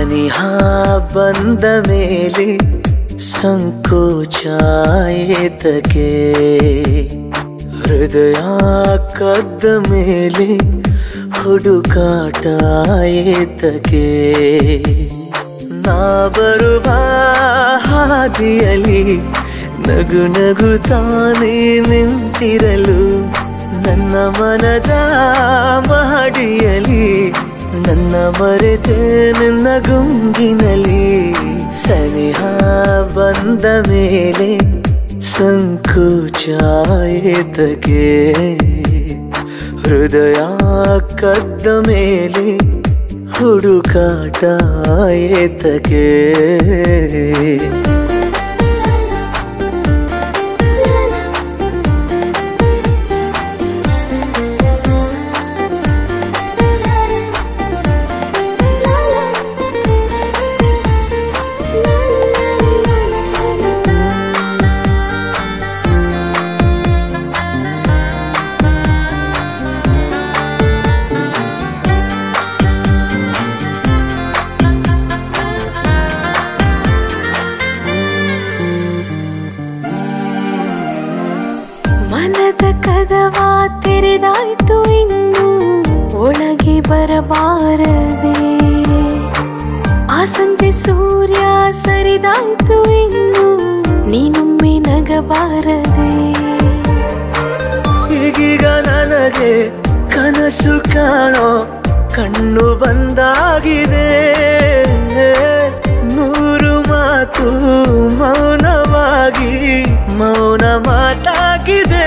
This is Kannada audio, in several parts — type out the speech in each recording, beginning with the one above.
ಸನಿಹ ಬಂದ ಮೇಲೆ ಸಂಕೋಚ ಏತಕ್ಕೆ ಹೃದಯ ಕದ್ದ ಮೇಲೆ ಹುಡುಕಾಟ ಏತಕ್ಕೆ ನಾ ಬರುವ ಹಾದಿಯಲ್ಲಿ ನಗು ನಗು ತಾನೇ ನಿಂತಿರಲು ನನ್ನ ಮನದ ಮಹಡಿಯಲಿ ನನ್ನ ಮರೆತೆ ನಿನ್ನ ಗುಂಗಿನಲಿ ಸನಿಹ ಬಂದ ಮೇಲೆ ಸಂಕೋಚ ಏತಕ್ಕೆ ಹೃದಯ ಕದ್ದ ಮೇಲೆ ಹುಡುಕಾಟ ಏತಕ್ಕೆ ಮನದ ಕದವ ತೆರೆದಾಯ್ತು ಇನ್ನು ಒಳಗೆ ಬರಬಾರದೆ ಆ ಸಂಜೆ ಸೂರ್ಯ ಸರಿದಾಯ್ತು ಇನ್ನು ನೀನೊಮ್ಮೆ ನಗಬಾರದೆ ಈಗೀಗ ನನಗೆ ಕನಸು ಕಾಣೋ ಕಣ್ಣು ಬಂದಾಗಿದೆ ನೂರು ಮಾತು ಮೌನವಾಗಿ ಮೌನ ಮಾತಾಗಿದೆ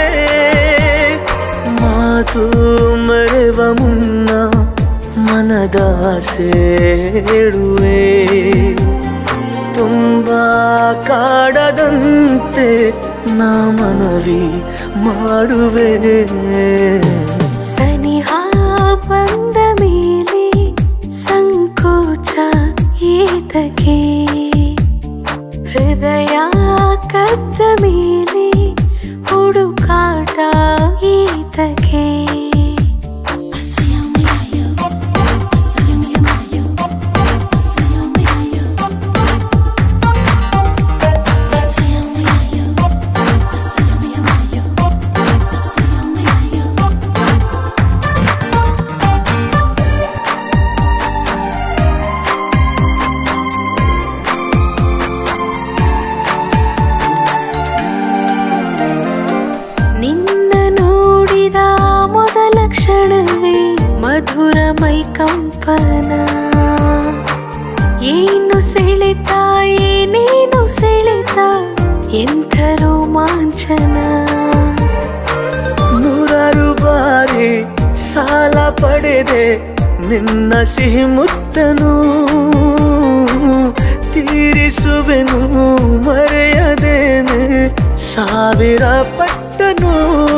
ಮಾತು ಮರೆವ ಮುನ್ನ ಮನದಾಸೆ ಹೇಳುವೆ ತುಂಬಾ ಕಾಡದಂತೆ ನಾ ಮನವಿ ಮಾಡುವೆ ಸನಿಹ ಬಂದ ಮೇಲೆ ಸಂಕೋಚ ಏತಕ್ಕೆ ಹೃದಯ ಕದ್ದ ಮೇಲೆ ಹುಡುಕಾಟ ಏತಕ್ಕೆ ನಿನ್ನ ನೋಡಿದ ಮೊದಲ ಕ್ಷಣವೇ ಮಧುರ ಮೈ ಕಂಪನ ಏನು ಸೆಳೆತ ಏನೇನು ಸೆಳೆತ ಎಂಥ ರೋಮಾಂಚನ ನೂರಾರು ಬಾರಿ ಸಾಲ ಪಡೆದೆ ನಿನ್ನ ಸಿಹಿ ಮುತ್ತನು ತೀರಿಸುವೆನು ಮರೆಯದೇನೆ ಸಾವಿರ ಪಟ್ಟನು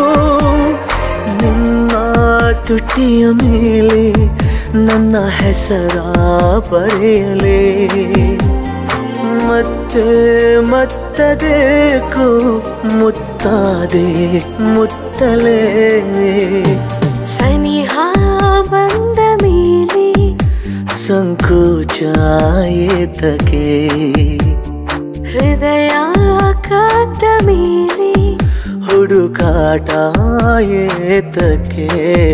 ನಿನ್ನ ತುಟಿಯ ಮೇಲೆ ನನ್ನ ಹೆಸರ ಬರೆಯಲೇ ಮತ್ತೆ ಮತ್ತದೇಕೋ ಮುತ್ತಾದೆ ಮುತ್ತಲೇ ಸನಿಹ ಬಂದ ಮೇಲೆ ಸಂಕೋಚ ಏತಕ್ಕೆ ಹೃದಯ ಕದ್ದ ಮೇಲೆ ಹುಡುಕಾಟ ಏತಕ್ಕೆ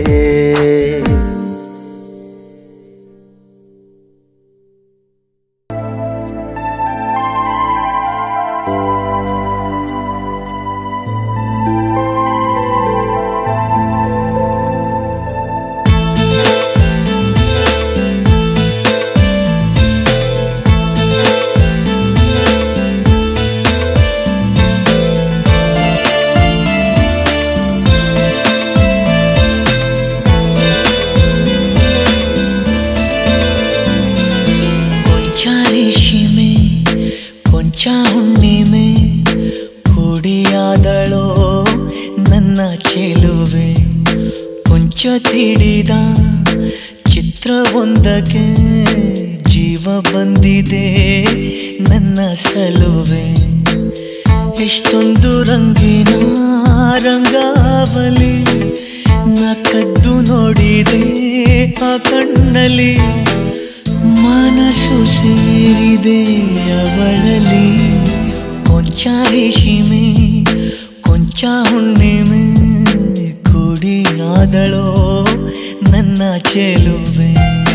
ಕೊಂಚ ರೇಷ್ಮೆ ಕೊಂಚ ಹುಣ್ಣಿಮೆ ಕುಡಿಯಾದಳೋ ನನ್ನ ಚೆಲುವೆ ಕೊಂಚ ತಿಳಿದ ಚಿತ್ರವೊಂದಕ್ಕೆ ಜೀವ ಬಂದಿದೆ ನನ್ನ ಸಲುವೆ ಎಷ್ಟೊಂದು ರಂಗಿನ ರಂಗಾವಲಿ ನಾ ಕದ್ದು ನೋಡಿದೆ ಆ ಕಣ್ಣಲ್ಲಿ ಮನಸ್ಸು ಸೇರಿದೆ ಅವಳಲ್ಲಿ ಕೊಂಚ ರೇಷಿಮೆ ಕೊಂಚ ಹುಣ್ಣಿಮೆ ಕುಡಿಯಾದಳೋ ನನ್ನ ಚೆಲುವೆ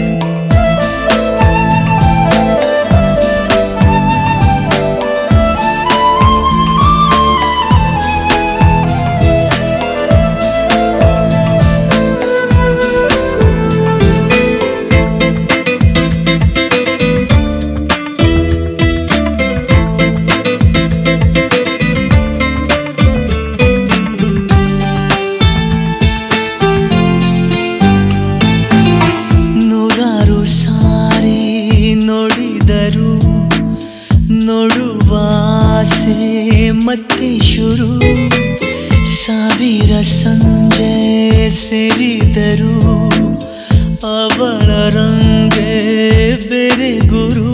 ನೂರಾರು ಸಾರಿ ನೋಡಿದರು ನೋಡುವ ಆಸೆ ಮತ್ತೆ ಶುರು ಸಾವಿರ ಸಂಜೆ ಸೇರಿದರು ಅವಳ ರಂಗೆ ಬೇರೆ ಗುರು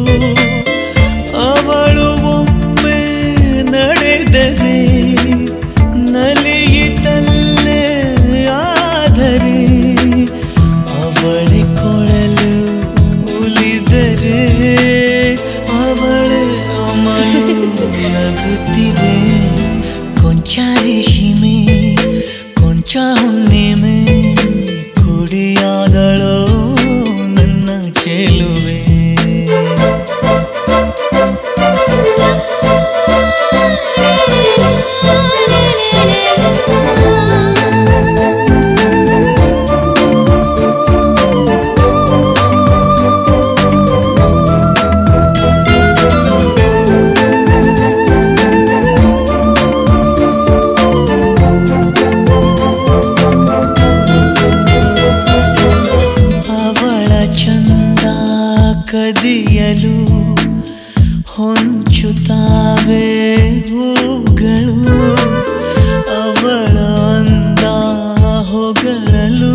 ಅವಳು ಒಮ್ಮೆ ನಡೆದರೆ ನಲಿಯಿತಲ್ಲೇ ಆದರೆ ಅವಳೆ ಕೊಳಲು ಉಲಿದರೆ ಅವಳೆ ಅಮಲು ನಗುತ್ತಿದೆ ಕೊಂಚ ರೇಷಿಮೆ ಕೊಂಚ ಹುಣ್ಣಿಮೆ ಕುಡಿಯಾದಳೋ ನನ್ನ ಚೆಲುವೆ ಅವಳ ಚಂದ ಕದಿಯಲು ಹೊಂಚುತ್ತಾವೆ ಹೂಗಳು ಅವಳ ಅಂದ ಹೊಗಳಲು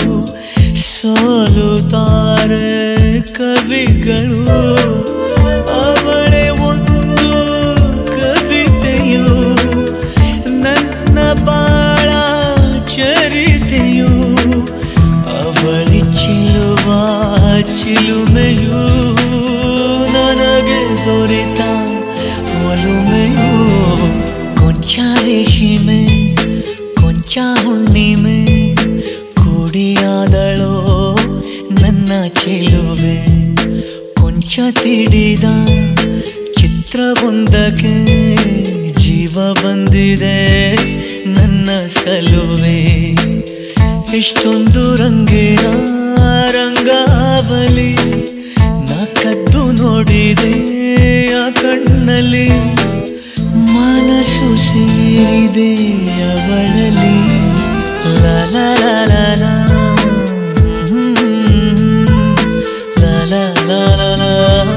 ಸೋಲುತ್ತಾರೆ ಕವಿಗಳು ಅವಳೇ ಒಂದು ಕವಿತೆಯು ನನ್ನ ಬಾಳ ಚರಿತೆಯು ಅವಳಿ ಚಿಲುವ ಚಿಲುಮೆಯು ನನಗೆ ದೊರೆತ ಒಲುಮೆಯು ಕೊಂಚ ರೇಷಿಮೆ ಕೊಂಚ ಹುಣ್ಣಿಮೆ ಕುಡಿಯಾದಳೋ ನನ್ನ ಚೆಲುವೆ ಕೊಂಚ ತಿಡಿದ ಚಿತ್ರವೊಂದಕ್ಕೆ ಜೀವ ಬಂದಿದೆ ನನ್ನ ಸಲುವೆ ಎಷ್ಟೊಂದು ರಂಗಿನ ರಂಗಾವಲಿ ನಾ ಕದ್ದು ನೋಡಿದೆ ಆ ಕಣ್ಣಲ್ಲಿ ಮನಸ್ಸು ಸೇರಿದೆ ಅವಳಲ್ಲಿ ಲಾ ಲಾ ಲಾ ಲಾ ಲಾ. ಹ್ಮ್. ಲಾ ಲಾ ಲಾ ಲಾ ಲಾ.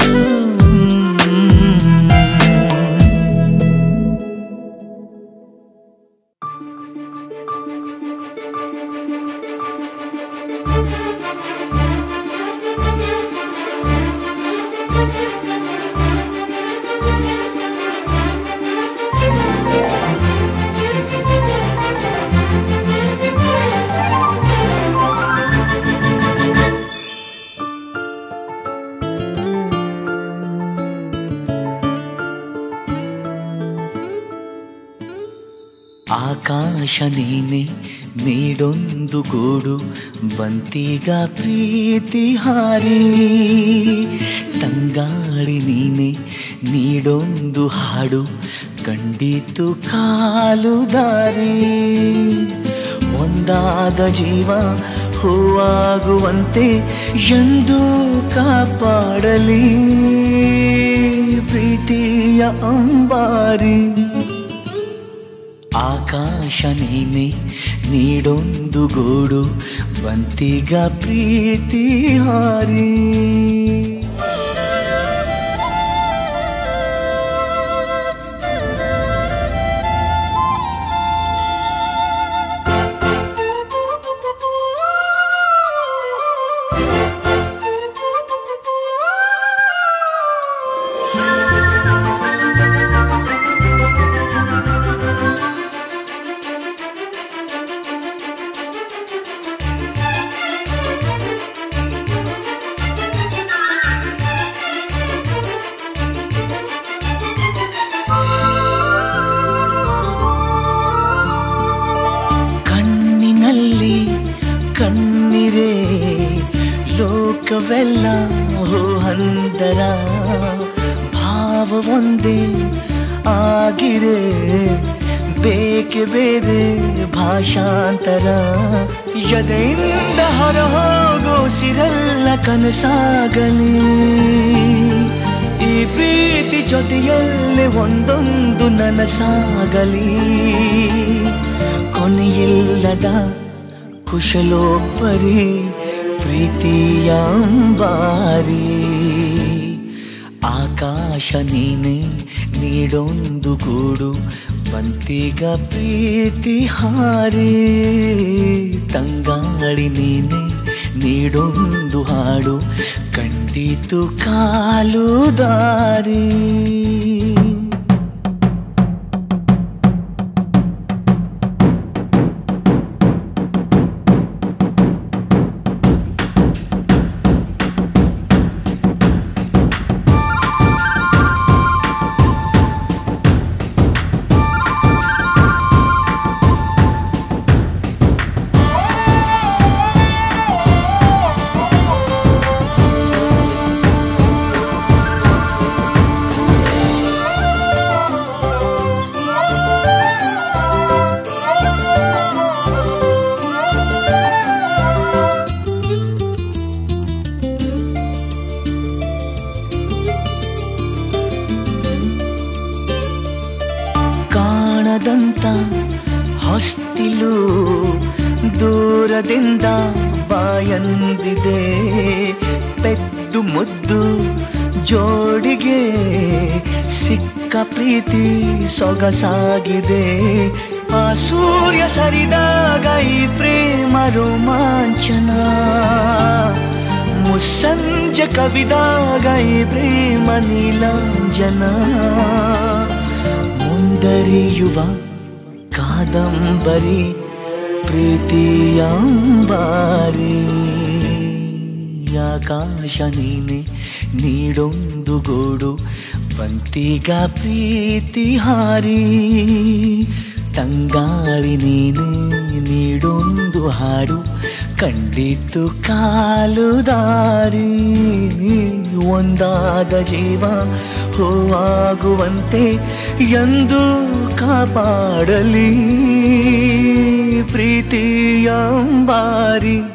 ಹ್ಮ್. ಆಕಾಶ ನೀನೆ ನೀಡೊಂದು ಗೂಡು ಬಂತೀಗ ಪ್ರೀತಿ ಹಾರಿ ತಂಗಾಳಿ ನೀನೆ ನೀಡೊಂದು ಹಾಡು ಕಂಡಿತು ಕಾಲು ದಾರಿ ಒಂದಾದ ಜೀವ ಹೂವಾಗುವಂತೆ ಎಂದು ಕಾಪಾಡಲಿ ಪ್ರೀತಿಯ ಅಂಬಾರಿ ಆಕಾಶ ನೀನೆ ನೀಡೊಂದು ಗೂಡು ಬಂತಿಗ ಪ್ರೀತಿ ಹಾರಿ ಕಣ್ಣಿರೇ ಲೋಕವೆಲ್ಲ ಹೋ ಹಂದರ ಭಾವ ಒಂದೇ ಆಗಿರೆ ಬೇಕೆ ಬೇರೆ ಭಾಷಾಂತರ ಎದೆಯಿಂದ ಹೊರ ಹೋಗೋ ಸಿರಲ್ಲ ಕನಸಾಗಲಿ ಈ ಪ್ರೀತಿ ಜೊತೆಯಲ್ಲೇ ಒಂದೊಂದು ನನಸಾಗಲಿ ಕೊನೆಯಿಲ್ಲದ ಕುಶಲೋಪರಿ ಪ್ರೀತಿಯ ಅಂಬಾರಿ ಆಕಾಶ ನೀನೆ ನೀಡೊಂದು ಗೂಡು ಬಂತಿಗ ಪ್ರೀತಿ ಹಾರಿ ತಂಗಾಳಿ ನೀನೆ ನೀಡೊಂದು ಹಾಡು ಕಂಡಿತು ಕಾಲು ದಾರಿ ಕಾಣದಂತ ಹೊಸ್ತಿಲು ದೂರದಿಂದ ಬಾಯಂದಿದೆ ಪೆದ್ದು ಮುದ್ದು ಜೋಡಿಗೆ ಸಿಕ್ಕ ಪ್ರೀತಿ ಸೊಗಸಾಗಿದೆ ಆ ಸೂರ್ಯ ಸರಿದಾಗ ಈ ಪ್ರೇಮ ರೋಮಾಂಚನ ಮುಸ್ಸಂಜೆ ಕವಿದಾಗ ಈ ಪ್ರೇಮ ನೀಲಾಂಜನ ಮುಂದರಿಯುವ ಕಾದಂಬರಿ ಪ್ರೀತಿಯಾಂಬಾರಿ ಆಕಾಶ ನೀನೆ ನೀಡೊಂದು ಗೋಡು ಬಂತಿಗ ಪ್ರೀತಿ ಹಾರಿ ತಂಗಾಳಿ ನೀನೆ ನೀಡೊಂದು ಹಾಡು ಕಂಡಿತು ಕಾಲು ದಾರಿ ಒಂದಾದ ಜೀವ ಹೂವಾಗುವಂತೆ ಎಂದು ಕಾಪಾಡಲಿ ಪ್ರೀತಿಯಂಬಾರಿ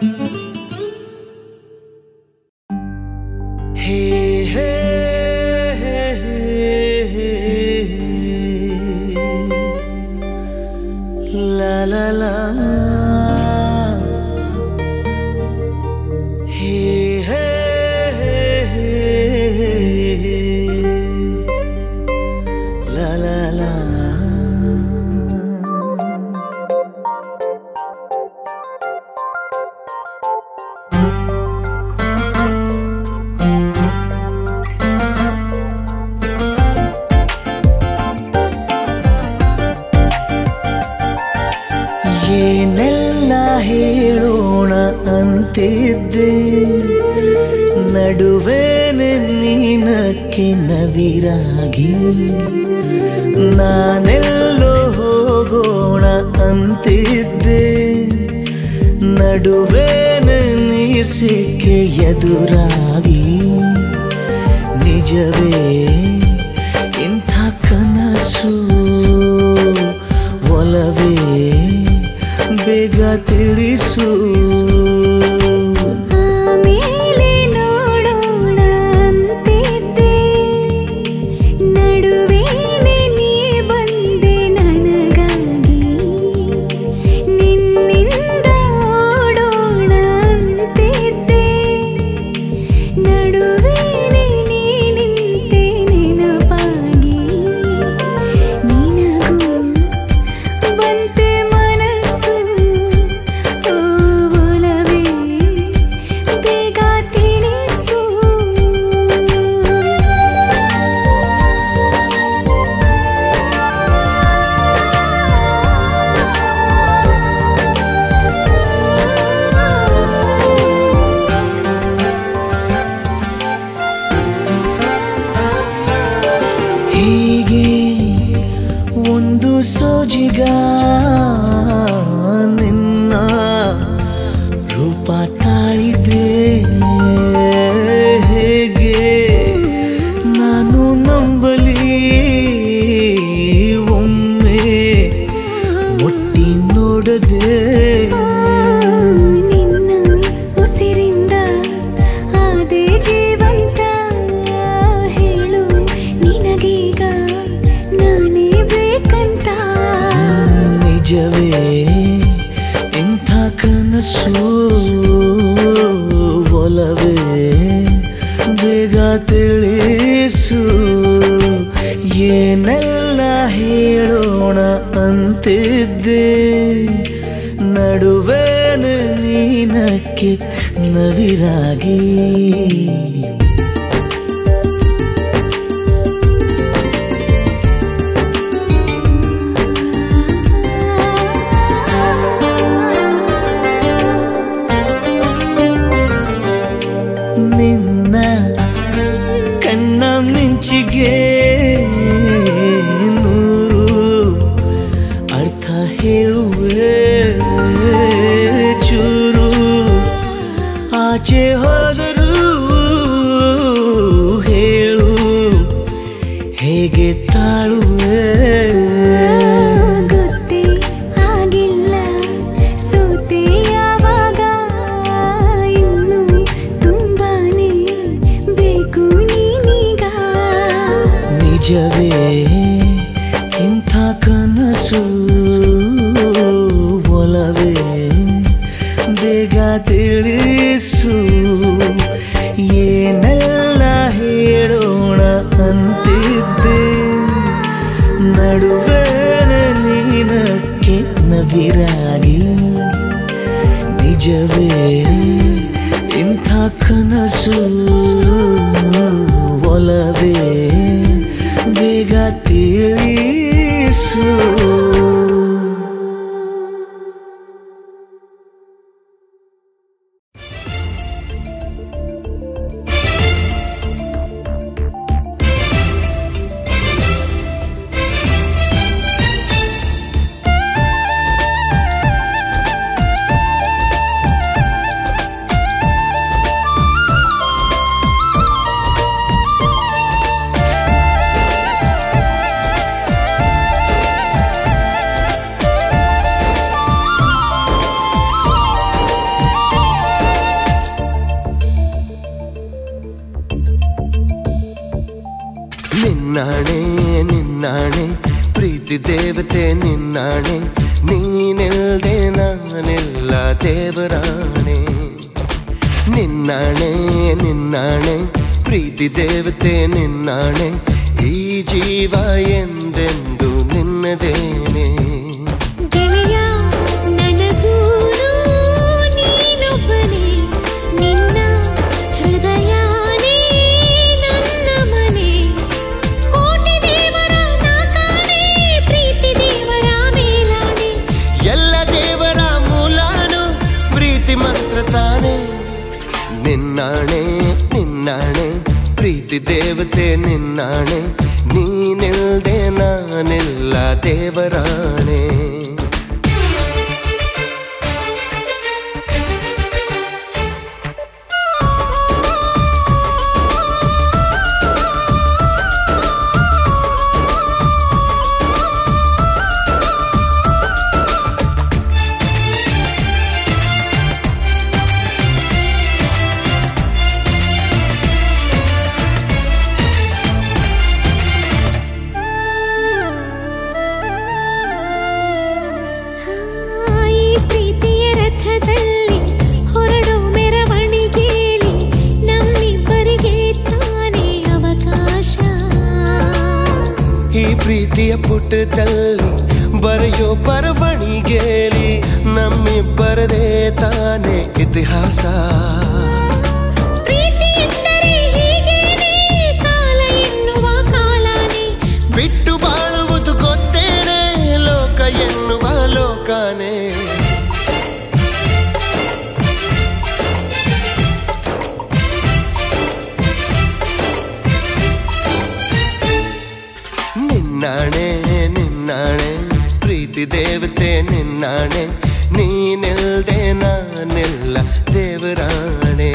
ಹೇ ಹೇ ಹೇ ಹೇ ಲಾ ಲಾ ಲಾ ಹೇ ಹೇ ಲಾ ಲಾ ಲಾ ಏನೆಲ್ಲ ಹೇಳೋಣ ಅಂತಿದ್ದೆ ನಡುವೇನೆ ನೀನಕ್ಕೆ ನವಿರಾಗಿ ನಾನೆಲ್ಲೋ ಹೋಗೋಣ ಅಂತಿದ್ದೆ ನಡುವೇನೆ ನೀ ಸಿಕ್ಕೆ ಎದುರಾಗಿ ನಿಜವೇ ಇಂಥ ಕನಸು ಒಲವೇ ಬೇಗ ತಿಳಿಸು ಆಮೇಲೆ ನೋಡೋಣ ಅಂತಿದ್ದೆ ನಡುವೇನೆ ನೀ ಬಂದೆ ನನಗಾಗಿ ನಿನ್ನಿಂದ ಓಡೋಣ ಅಂತಿದ್ದೆ ನಡುವೇನೆ ನೀ ನಿಂತೆ ನೆನಪಾಗಿ ನಿನಗೂ ಬಂತೆ ಮನಸ್ಸು ಓ ಒಲವೇ ಒಲವೇ ಬೇಗ ತಿಳಿಸು ಏನೆಲ್ಲ ಹೇಳೋಣ ಅಂತಿದ್ದೆ ನಡುವೇನ ನೀನಕ್ಕೆ ನವಿರಾಗಿ ನಿನ್ನ ಕಣ್ಣ ಮಿಂಚಿಗೆ ನೂರು ಅರ್ಥ ಹೇಳುವೆ ಚೂರು ಆಚೆ ಹೋದರೂ ಹೇಳು ಹೇಗೆ ತಾಳುವೆ ಗೊತ್ತೇ ಆಗಿಲ್ಲ ಸೋತೆ ಯಾವಾಗ ಇನ್ನು ತುಂಬಾನೇ ಬೇಕು ನೀನೀಗ ನಿಜವೇ ಇಂಥ ಕನಸು ಒಲವೇ ಬೇಗ ತಿಳಿಸು ಏನೆಲ್ಲ ಹೇಳೋಣ ಅಂತಿದ್ದೆ ನಡುವೇನ ನೀನಕ್ಕೆ ನವಿರಾಗಿ ನಿಜವೇ ಇಂಥ ಕನಸು ಒಲವೇ ಬೇಗ ತಿಳಿಸು ನಿನ್ನಾಣೆ ನಿನ್ನಾಣೆ ಪ್ರೀತಿ ದೇವತೆ ನಿನ್ನಾಣೆ ನೀನಿಲ್ದೆ ನಾನೆಲ್ಲ ದೇವರಾಣೆ ನಿನ್ನಾಣೆ ನಿನ್ನಾಣೆ ಪ್ರೀತಿ ದೇವತೆ ನಿನ್ನಾಣೆ ಈ ಜೀವ ಎಂದೆಂದು ನಿನ್ನದೇನೆ ಗೆಳೆಯ ನನಗೂನು ನೀನೊಬ್ಬನೇ ನಿನ್ನ ಹೃದಯನೇ ನನ್ನ ಮನೆ ಕೋಟಿ ದೇವರ ನಾ ಕಾಣೆ ಪ್ರೀತಿ ದೇವರ ಮೇಲಾಣೆ ಎಲ್ಲ ದೇವರ ಮೂಲಾನು ಪ್ರೀತಿ ಮಂತ್ರ ತಾನೆ ನಿನ್ನಾಣೆ ನಿನ್ನಾಣೆ ಪ್ರೀತಿ ದೇವತೆ ನಿನ್ನಾಣೆ ನೀನಿಲ್ದೆ ನಾನೆಲ್ಲ ದೇವರಾಣೆ ಈ ಪ್ರೀತಿಯ ರಥದಲ್ಲಿ ಹೊರಡೋ ಮೆರವಣಿಗೆಯಲ್ಲಿ ನಮ್ಮಿಬ್ಬರಿಗೆ ತಾನೇ ಅವಕಾಶ ಈ ಪ್ರೀತಿಯ ಪುಟದಲ್ಲಿ ಬರೆಯೋ ಬರವಣಿಗೆಲಿ ನಮ್ಮಿಬ್ಬರದೇ ತಾನೇ ಇತಿಹಾಸ ಪ್ರೀತಿ ಎಂದರೆ ಹೀಗೇನೆ ಕಾಲ ಎನ್ನುವ ಕಾಲನೇ ಬಿಟ್ಟು ಬಾಳುವುದು ಗೊತ್ತೇನೆ ಲೋಕ ಎನ್ನುವ ಲೋಕನೇ ನಿನ್ನಾಣೆ ನಿನ್ನಾಣೆ ಪ್ರೀತಿ ದೇವತೆ ನಿನ್ನಾಣೆ ನೀನಿಲ್ದೆ ನಾನೆಲ್ಲ ದೇವರಾಣೆ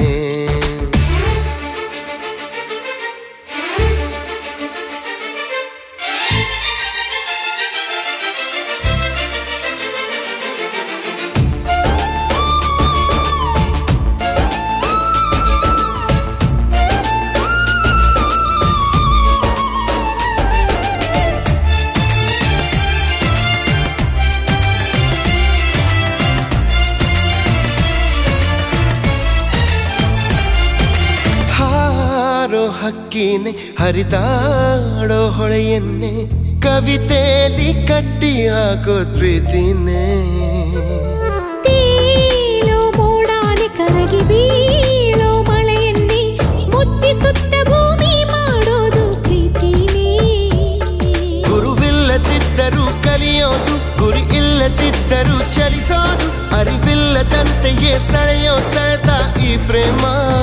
ಹಕ್ಕಿನೆ ಹರಿದಾಡೋ ಹೊಳೆಯನ್ನೇ ಕವಿತೆಯಲ್ಲಿ ಕಟ್ಟಿ ಹಾಕೋ ಪ್ರೀತಿನೇ ತೇಲೋ ಮೋಡಾನೆ ಕರಗಿ ಬೀಳೋ ಮಳೆಯನ್ನೇ ಮುತ್ತಿಸುತ್ತ ಭೂಮಿ ಮಾಡೋದು ಪ್ರೀತಿನೇ ಗುರುವಿಲ್ಲದಿದ್ದರೂ ಕಲಿಯೋದು ಗುರಿ ಇಲ್ಲದಿದ್ದರೂ ಚಲಿಸೋದು ಅರಿವಿಲ್ಲದಂತೆಯೇ ಸೆಳೆಯೋ ಸೆಳೆತ ಈ ಪ್ರೇಮ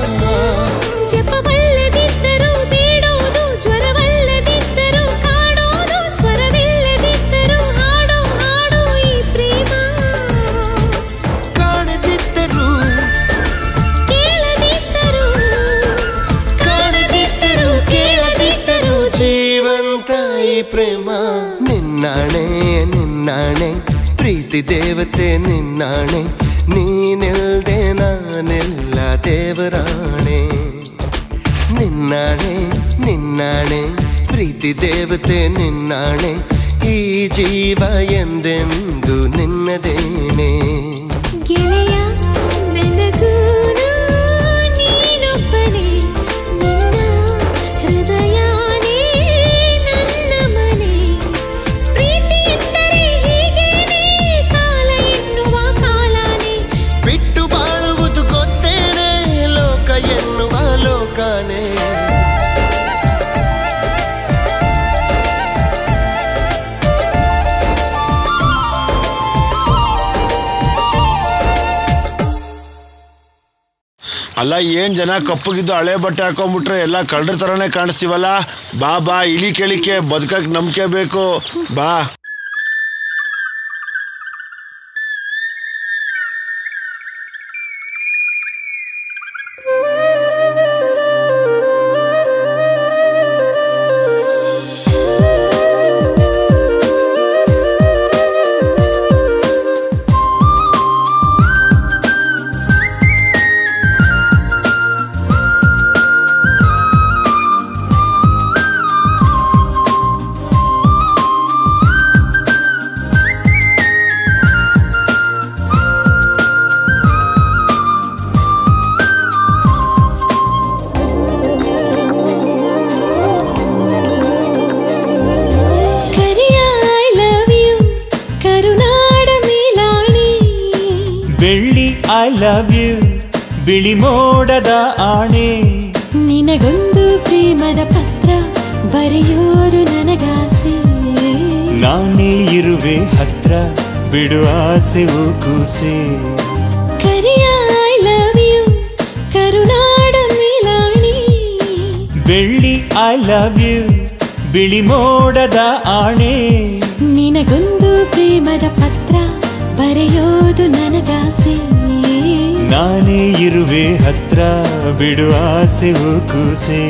ಜಪವಲ್ಲದಿದ್ದರೂ ಬೇಡೋದು ಜ್ವರವಲ್ಲದಿದ್ದರೂ ಕಾಡೋದು ಸ್ವರವಿಲ್ಲದಿದ್ದರೂ ಹಾಡೋ ಹಾಡೋ ಈ ಪ್ರೇಮ ಕಾಣದಿದ್ದರೂ ಕೇಳದಿದ್ದರೂ ಕಾಣದಿದ್ದರೂ ಕೇಳದಿದ್ದರೂ ಜೀವಂತ ಈ ಪ್ರೇಮ ನಿನ್ನಾಣೆ ನಿನ್ನಾಣೆ ಪ್ರೀತಿ ದೇವತೆ ನಿನ್ನಾಣೆ ನೀನಿಲ್ದೆ ನಾನೆಲ್ಲ ದೇವರಾಣೆ ನಿನ್ನಾಣೆ ನಿನ್ನಾಣೆ ಪ್ರೀತಿ ದೇವತೆ ನಿನ್ನಾಣೆ ಈ ಜೀವ ಎಂದೆಂದು ನಿನ್ನದೇನೆ ಗೆಳೆಯ ನನಗೂನು ನೀನೊಬ್ಬನೇ ನಿನ್ನ ಹೃದಯನೇ ನನ್ನ ಮನೆ ಪ್ರೀತಿ ಎಂದರೆ ಹೀಗೇನೆ ಕಾಲ ಎನ್ನುವ ಕಾಲನೇ ಬಿಟ್ಟು ಬಾಳುವುದು ಗೊತ್ತೇನೆ ಲೋಕ ಎನ್ನುವ ಲೋಕನೇ ಅಲ್ಲ ಏನ್ ಜನ ಕಪ್ಪಗಿದ್ದು ಹಳೆ ಬಟ್ಟೆ ಹಾಕೊಂಡ್ಬಿಟ್ರೆ ಎಲ್ಲ ಕಳ್ಳರ ತರನೇ ಕಾಣಿಸ್ತೀವಲ್ಲ ಬಾ ಬಾ ಇಳಿ ಕೆಳಿಕೆ ಬದುಕಕ್ ನಂಬಿಕೆ ಬೇಕು ಬಾ ಕರಿಯ ಐ ಲವ್ ಯು ಕರುನಾಡ ಮೇಲಾಣಿ ಬೆಳ್ಳಿ ಐ ಲವ್ ಯು ಬಿಳಿ ಮೋಡದ ಆಣೆ ನಿನಗೊಂದು ಪ್ರೇಮದ ಪತ್ರ ಬರೆಯೋದು ನನಗಾಸೆ ನಾನೇ ಇರುವೆ ಹತ್ರ ಬಿಡು ಆಸೆವು ಕೂಸೆ ಕರಿಯ ಐ ಲವ್ ಯು ಕರುನಾಡ ಮೇಲಾಣಿ ಬೆಳ್ಳಿ ಐ ಲವ್ ಯು ಬಿಳಿ ಮೋಡದ ಆಣೆ ನಿನಗೊಂದು ಪ್ರೇಮದ ಪತ್ರ ಬರೆಯೋದು ನನಗಾಸೆ ನಾನೇ ಇರುವೆ ಹತ್ರ ಬಿಡು ಆಸೆವು ಕೂಸೆ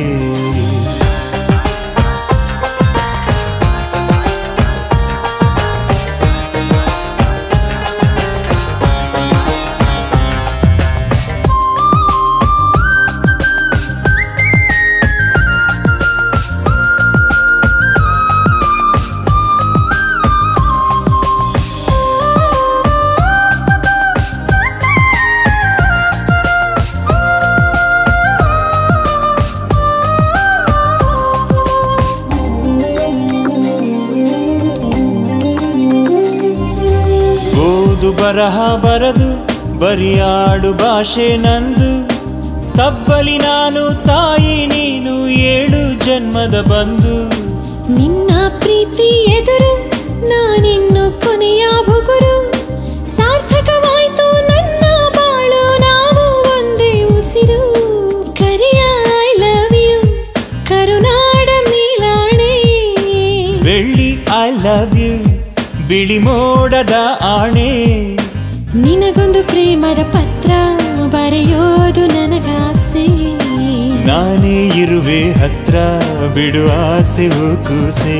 ಓದು ಬರಹ ಬರದು ಬರಿಯಾಡು ಭಾಷೆ ನಂದು ತಬ್ಬಲಿ ನಾನು ತಾಯಿ ನೀನು ಏಳು ಜನ್ಮದ ಬಂದು ನಿನ್ನ ಪ್ರೀತಿ ಎದುರು ನಾನಿನ್ನು ಕೊನೆಯ ಬುಗುರು ಸಾರ್ಥಕವಾಯ್ತು ನನ್ನ ಬಾಳು ನಾವು ಒಂದೇ ಉಸಿರು ಕರಿಯ ಐ ಲವ್ ಯು ಕರುನಾಡ ಮೇಲಾಣೆ ಬೆಳ್ಳಿ ಐ ಲವ್ ಯು ಬಿಳಿ ಮೋಡದ ಆಣೆ ನಿನಗೊಂದು ಪ್ರೇಮದ ಪತ್ರ ಬರೆಯೋದು ನನಗಾಸೆ ನಾನೇ ಇರುವೆ ಹತ್ರ ಬಿಡು ಆಸೆವು ಕೂಸೆ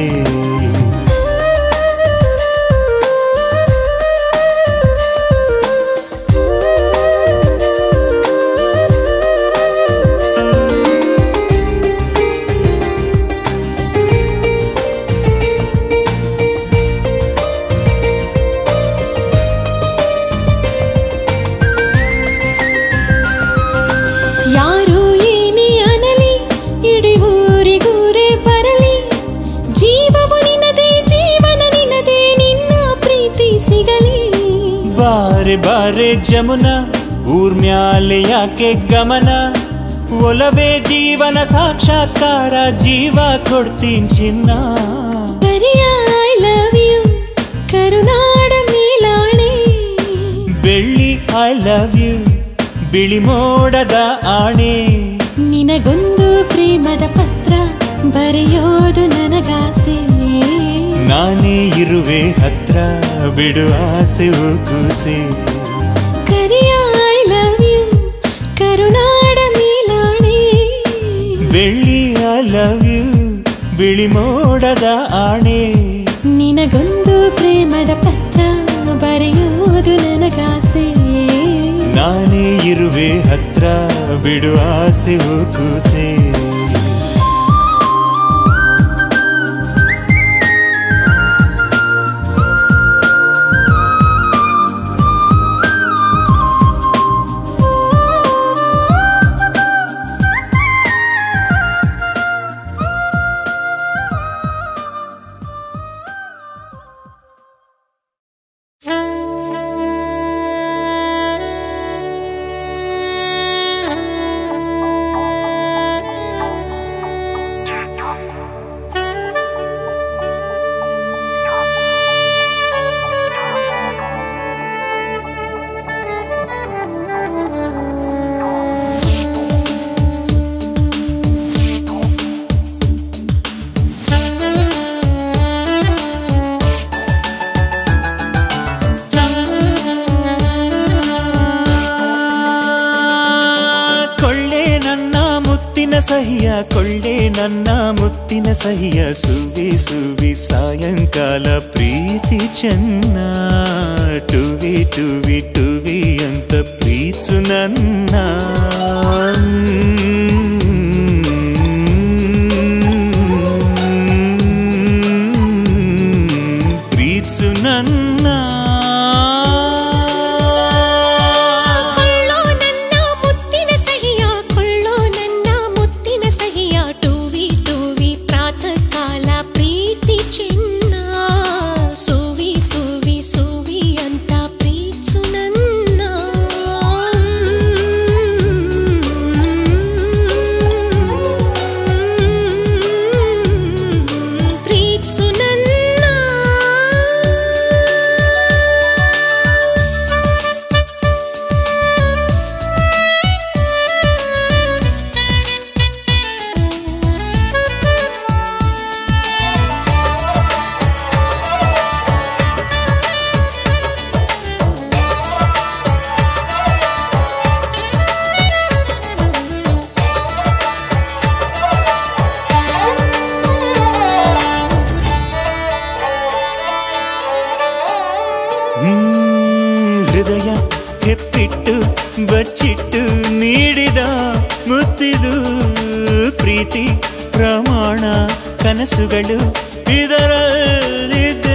ಯಾರು ಏನೇ ಅನಲಿ ಇಡೀ ಬಾರೆ ಬಾರೆ ಜಮುನ ಊರ್ಮ್ಯಾಲೆ ಯಾಕೆ ಗಮನ ಒಲವೇ ಜೀವನ ಸಾಕ್ಷಾತ್ಕಾರ ಜೀವ ಕೊಡ್ತೀನಿ ಚಿನ್ನ ಕರಿಯ ಐ ಲವ್ ಯು ಕರುನಾಡ ಮೇಲಾಣೆ ಬೆಳ್ಳಿ ಐ ಲವ್ ಯು ಬಿಳಿ ಮೋಡದ ಆಣೆ ನಿನಗೊಂದು ಪ್ರೇಮದ ಪತ್ರ ಬರೆಯೋದು ನನಗಾಸೆ ನಾನೇ ಇರುವೆ ಹತ್ರ ಬಿಡು ಆಸೆ ಕೂಸೆ ಕರಿಯ ಐ ಲವ್ ಯು ಕರುನಾಡ ಮೇಲಾಣೆ ಬೆಳ್ಳಿ ಐ ಲವ್ ಯು ಬಿಳಿ ಮೋಡದ ಆಣೆ ನಿನಗೊಂದು ಪ್ರೇಮದ ಪತ್ರ ಬರೆಯೋದು ನನಗಾಸೆ ನಾನೇ ಇರುವೆ ಹತ್ರ ಬಿಡು ಆಸೆ ಕೂಸೆ ಕೊಳ್ಳೆ ನನ್ನ ಮುತ್ತಿನ ಸಹಿಯ ಕೊಳ್ಳೆ ನನ್ನ ಮುತ್ತಿನ ಸಹಿಯ ಸುವಿ ಸುವಿ ಸಾಯಂಕಾಲ ಪ್ರೀತಿ ಚೆನ್ನ ಟುವಿ ಟುವಿ ಟುವಿ ಅಂತ ಪ್ರೀತ್ಸು ನನ್ನ ಪ್ರೀತ್ಸು ನನ್ನ ಕೊಳ್ಳೋ ನನ್ನ ಮುತ್ತಿನ ಸಹಿಯ ಕೊಳ್ಳೋ ನನ್ನ ಮುತ್ತಿನ ಸಹಿಯ ಟೂವಿ ಟೂವಿ ಪ್ರಾತಃ ಕಾಲ ಪ್ರೀತಿ ಚಿನ್ನ ಸುವಿ ಸುವಿ ಸುವಿ ಅಂತ ಪ್ರೀತ್ಸು ನನ್ನ ಪ್ರೀತ್ಸು ನನ್ನ ಹ್ಮ್, ಹೃದಯ ಹೆಪ್ಪಿಟ್ಟು ಬಚ್ಚಿಟ್ಟು ನೀಡಿದ ಮುತ್ತಿದು ಪ್ರೀತಿ ಪ್ರಮಾಣ ಕನಸುಗಳು ಇದರಲ್ಲಿದೆ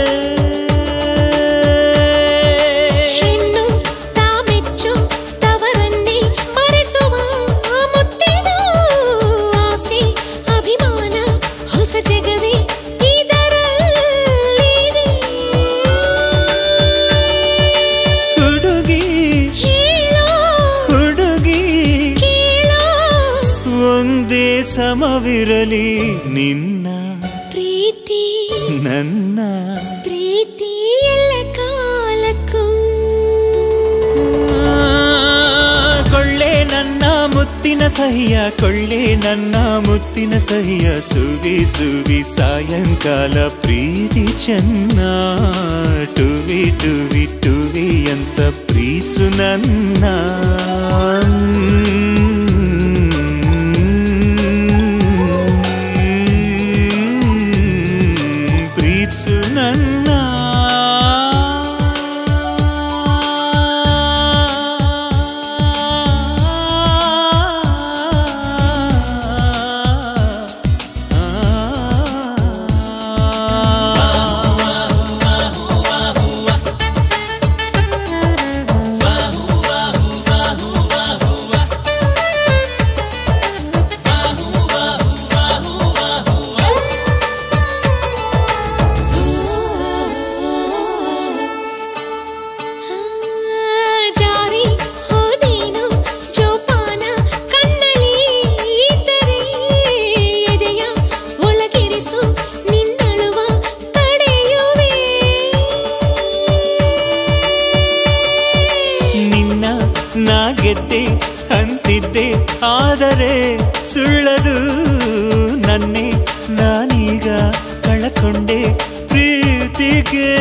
ಹೆಣ್ಣು ತಾಮೆಚ್ಚು ತವರನ್ನೇ ಮರೆಸುವ ಮುತ್ತಿದು ಆಸೆ ಅಭಿಮಾನ ಹೊಸ ಜಗವೇ ಇದರಲ್ಲಿದೆ ಹುಡುಗಿ ಹೇಳೋ ಹುಡುಗಿ ಕೇಳೋ ಒಂದೇ ಸಮವಿರಲಿ ನಿನ್ನ ಪ್ರೀತಿ ನನ್ನ ಪ್ರೀತಿ ಎಲ್ಲ ಕಾಲಕ್ಕೂ ಕೊಳ್ಳೆ ನನ್ನ ಮುತ್ತಿನ ಸಹಿಯ ಕೊಳ್ಳೆ ನನ್ನ ಮುತ್ತಿನ ಸಹಿಯ ಸುವಿ ಸುವಿ ಸಾಯಂಕಾಲ ಪ್ರೀತಿ ಚೆನ್ನ ಟುವಿ ಟುವಿ ಟುವಿ ಅಂತ ಪ್ರೀತ್ಸು ನನ್ನ ಪ್ರೀತ್ಸು ನನ್ನ ಆ ಆದರೆ ಸುಳ್ಳದು ನನ್ನೇ ನಾನೀಗ ಕಳಕೊಂಡೆ ಪ್ರೀತಿಗೆ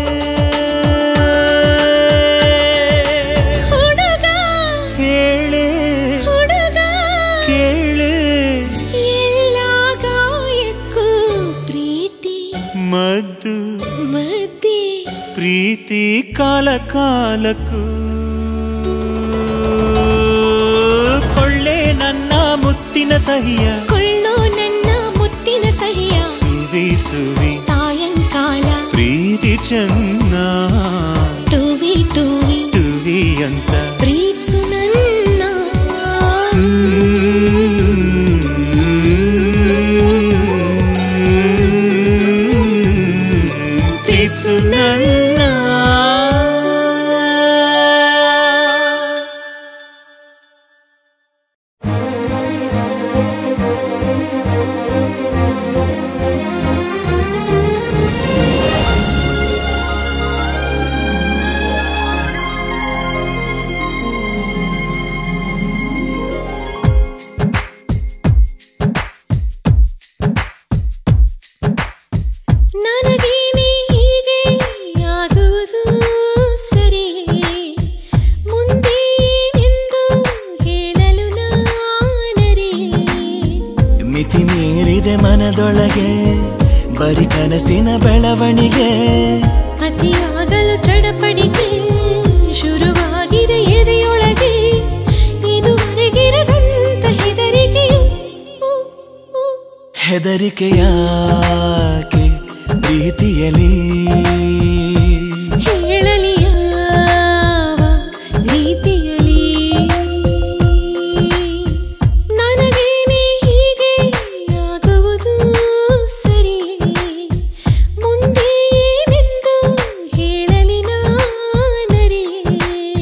ಹುಡುಗ ಹೇಳೆ ಹುಡುಗ ಕೇಳೆ ಎಲ್ಲ ಗಾಯಕ್ಕೂ ಪ್ರೀತಿ ಮದ್ದು ಮದ್ದೆ ಪ್ರೀತಿ ಕಾಲ ಕಾಲಕ್ಕೂ ಕೊಳ್ಳೆ ನನ್ನ ಮುತ್ತಿನ ಸಹಿಯ ಕೊಳ್ಳೋ ನನ್ನ ಮುತ್ತಿನ ಸಹಿಯ ಸುವಿ ಸುವಿ ಸಾಯಂಕಾಲ ಪ್ರೀತಿ ಚೆನ್ನ ಟುವಿ ಟುವಿ ಟುವಿ ಅಂತ ಪ್ರೀತ್ಸು ನನ್ನ ಪ್ರೀತ್ಸು ನನ್ನ ನನಗೇನೆ ಹೀಗೆ ಆಗುವುದು ಸರಿಯೇ ಮುಂದೆ ಏನೆಂದು ಹೇಳಲು ನಾನರಿಯೇ ಮಿತಿ ಮೀರಿದೆ ಮನದೊಳಗೆ ಬರಿ ಕನಸಿನ ಬೆಳವಣಿಗೆ ಅತಿಯಾಗಲು ಚಡಪಡಿಕೆ ಶುರುವಾಗಿದೆ ಎದೆಯೊಳಗೆ ಇದುವರೆಗಿರದಂತ ಹೆದರಿಕೆಯು ಊ, ಊ. ಹೆದರಿಕೆ ಯಾಕೆ ಪ್ರೀತಿಯಲಿ ಹೇಳಲಿ ಯಾವ ರೀತಿಯಲಿ ನನಗೇನೆ ಹೀಗೆ ಆಗುವುದು ಸರಿಯೇ ಮುಂದೆ ಏನೆಂದು ಹೇಳಲಿ ನಾನರಿಯೇ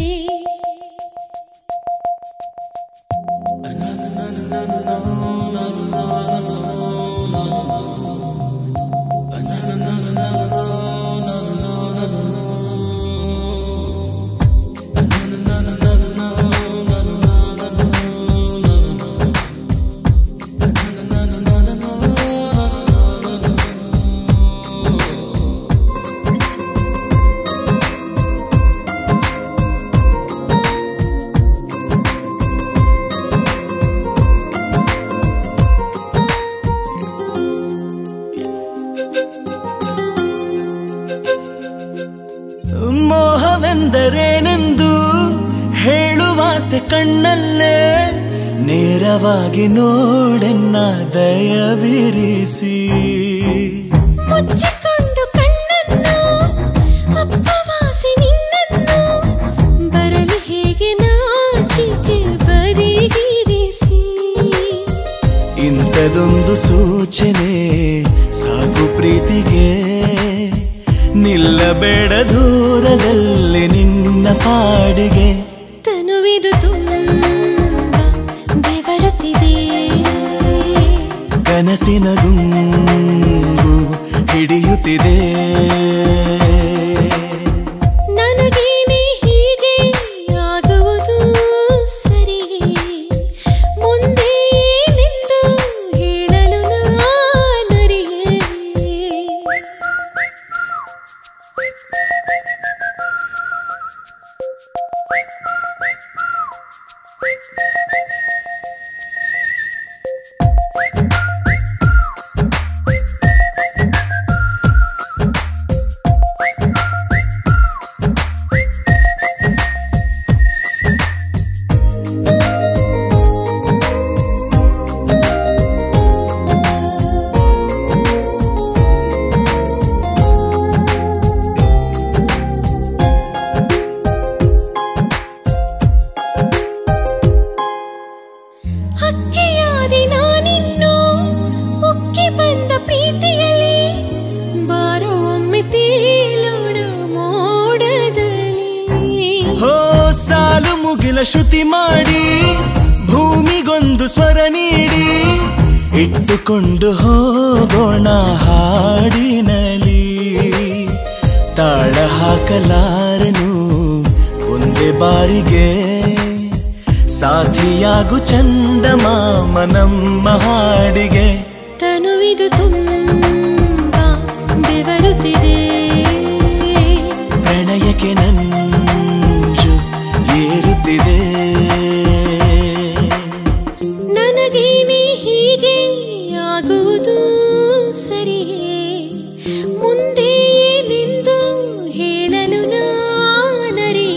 ಮೋಹವೆಂದರೇನೆಂದು ಹೇಳುವಾಸೆ ಕಣ್ಣಲ್ಲೇ ನೇರವಾಗಿ ನೋಡೆನ್ನ ದಯವಿರಿಸಿ ಮುಚ್ಚಿಕೊಂಡು ಕಣ್ಣನ್ನು ಅಪ್ಪವಾಸಿ ನಿನ್ನನ್ನು ಬರಲಿ ಹೇಗೆ ನಾಚಿಕೆ ಬರಿಗಿರಿಸಿ ಇಂಥದೊಂದು ಸೂಚನೆ ಸಾಕು ಪ್ರೀತಿಗೆ ನಿಲ್ಲಬೇಡ ದೂರದಲ್ಲಿ ನಿನ್ನ ಪಾಡಿಗೆ ತನುವಿದು ತುಂಬ ಬೆವರುತ್ತಿದೆ ಕನಸಿನ ಗುಂಗು ಹಿಡಿಯುತ್ತಿದೆ ನನಗೇನೆ ಹೀಗೆ ಆಗುವುದು ಸರಿಯೇ ಮುಂದೆ ಏನೆಂದು ಹೇಳಲು ನಾನರಿಯೇ ಹಕ್ಕಿಯಾದಿ ನಾನಿನ್ನು ಉಕ್ಕಿ ಬಂದ ಪ್ರೀತಿಯಲ್ಲಿ ಬಾರೋ ಒಮ್ಮೆ ತೇಲೋಣ ಮೋಡದಲ್ಲಿ ಹೋ ಸಾಲು ಮುಗಿಲ ಶ್ರುತಿ ಮಾಡಿ ಭೂಮಿಗೊಂದು ಸ್ವರ ನೀಡಿ ಇಟ್ಟುಕೊಂಡು ಹೋಗೋಣ ಹಾಡಿನಲಿ ತಾಳ ಹಾಕಲಾರನು ಒಂದೇ ಬಾರಿಗೆ ಸಾಥಿಯಾಗು ಚಂದಮಾಮ ನಮ್ಮ ಹಾಡಿಗೆ ತನುವಿದು ತುಂಬ ಬೆವರುತ್ತಿದೆ ಪ್ರಣಯಕ್ಕೆ ನಂಜು ಏರುತ್ತಿದೆ ನನಗೆ ನೀ ಹೀಗೆ ಆಗುವುದು ಸರಿಯೇ ಮುಂದೆ ಏನೆಂದು ಹೇಳಲು ನಾನರಿಯೇ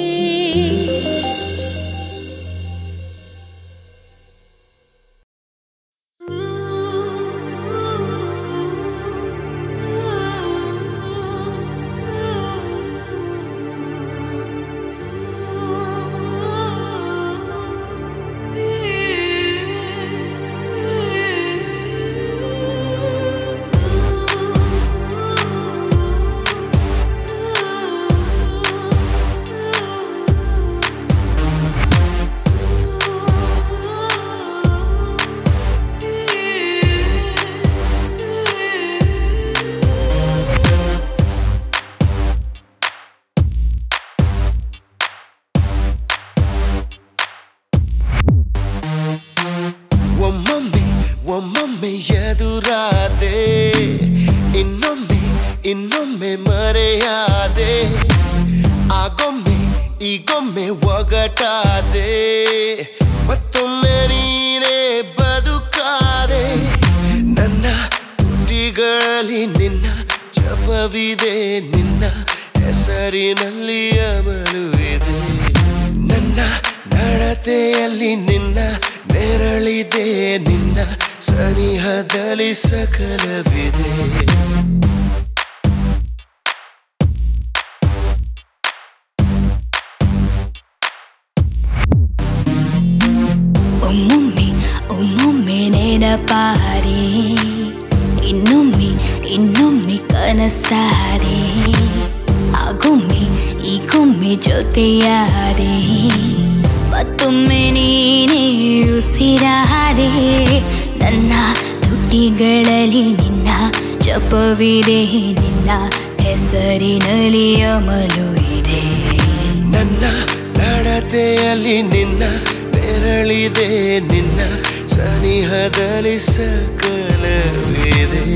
ಒಮ್ಮೊಮ್ಮೆ ಒಮ್ಮೊಮ್ಮೆ ಎದುರಾದೆ ಇನ್ನೊಮ್ಮೆ ಇನ್ನೊಮ್ಮೆ ಮರೆಯಾದೆ ಆಗೊಮ್ಮೆ ಈಗೊಮ್ಮೆ ಒಗಟಾದೆ ಮತ್ತೊಮ್ಮೆ ನೀನೇ ಬದುಕಾದೆ ನನ್ನ ತುಟಿಗಳಲ್ಲಿ ನಿನ್ನ ಜಪವಿದೆ ನಿನ್ನ ಹೆಸರಿನಲ್ಲಿ ಅಮಲು ಇದೆ ನನ್ನ ನಡತೆಯಲ್ಲಿ ನಿನ್ನ ನೆರಳಿದೆ ನಿನ್ನ ಸನಿಹದಲ್ಲಿ ಸಕಲವಿದೆ ಒಮ್ಮೊಮ್ಮೆ ಒಮ್ಮೊಮ್ಮೆ ನೆನಪಾರೆ ಇನ್ನೊಮ್ಮೆ ಇನ್ನೊಮ್ಮೆ ಕನಸಾರೆ ಆಗೊಮ್ಮೆ ಈಗೊಮ್ಮೆ ಜೊತೆಯಾರೆ ಮತ್ತೊಮ್ಮೆ ನೀನೇ ಉಸಿರಾರೆ ನನ್ನ ತುಟಿಗಳಲ್ಲಿ ನಿನ್ನ ಜಪವಿದೆ ನಿನ್ನ ಹೆಸರಿನಲ್ಲಿ ಅಮಲು ಇದೆ ನನ್ನ ನಡತೆಯಲ್ಲಿ ನಿನ್ನ ನೆರಳಿದೆ ನಿನ್ನ ಸನಿಹದಲ್ಲಿ ಸಕಲವಿದೆ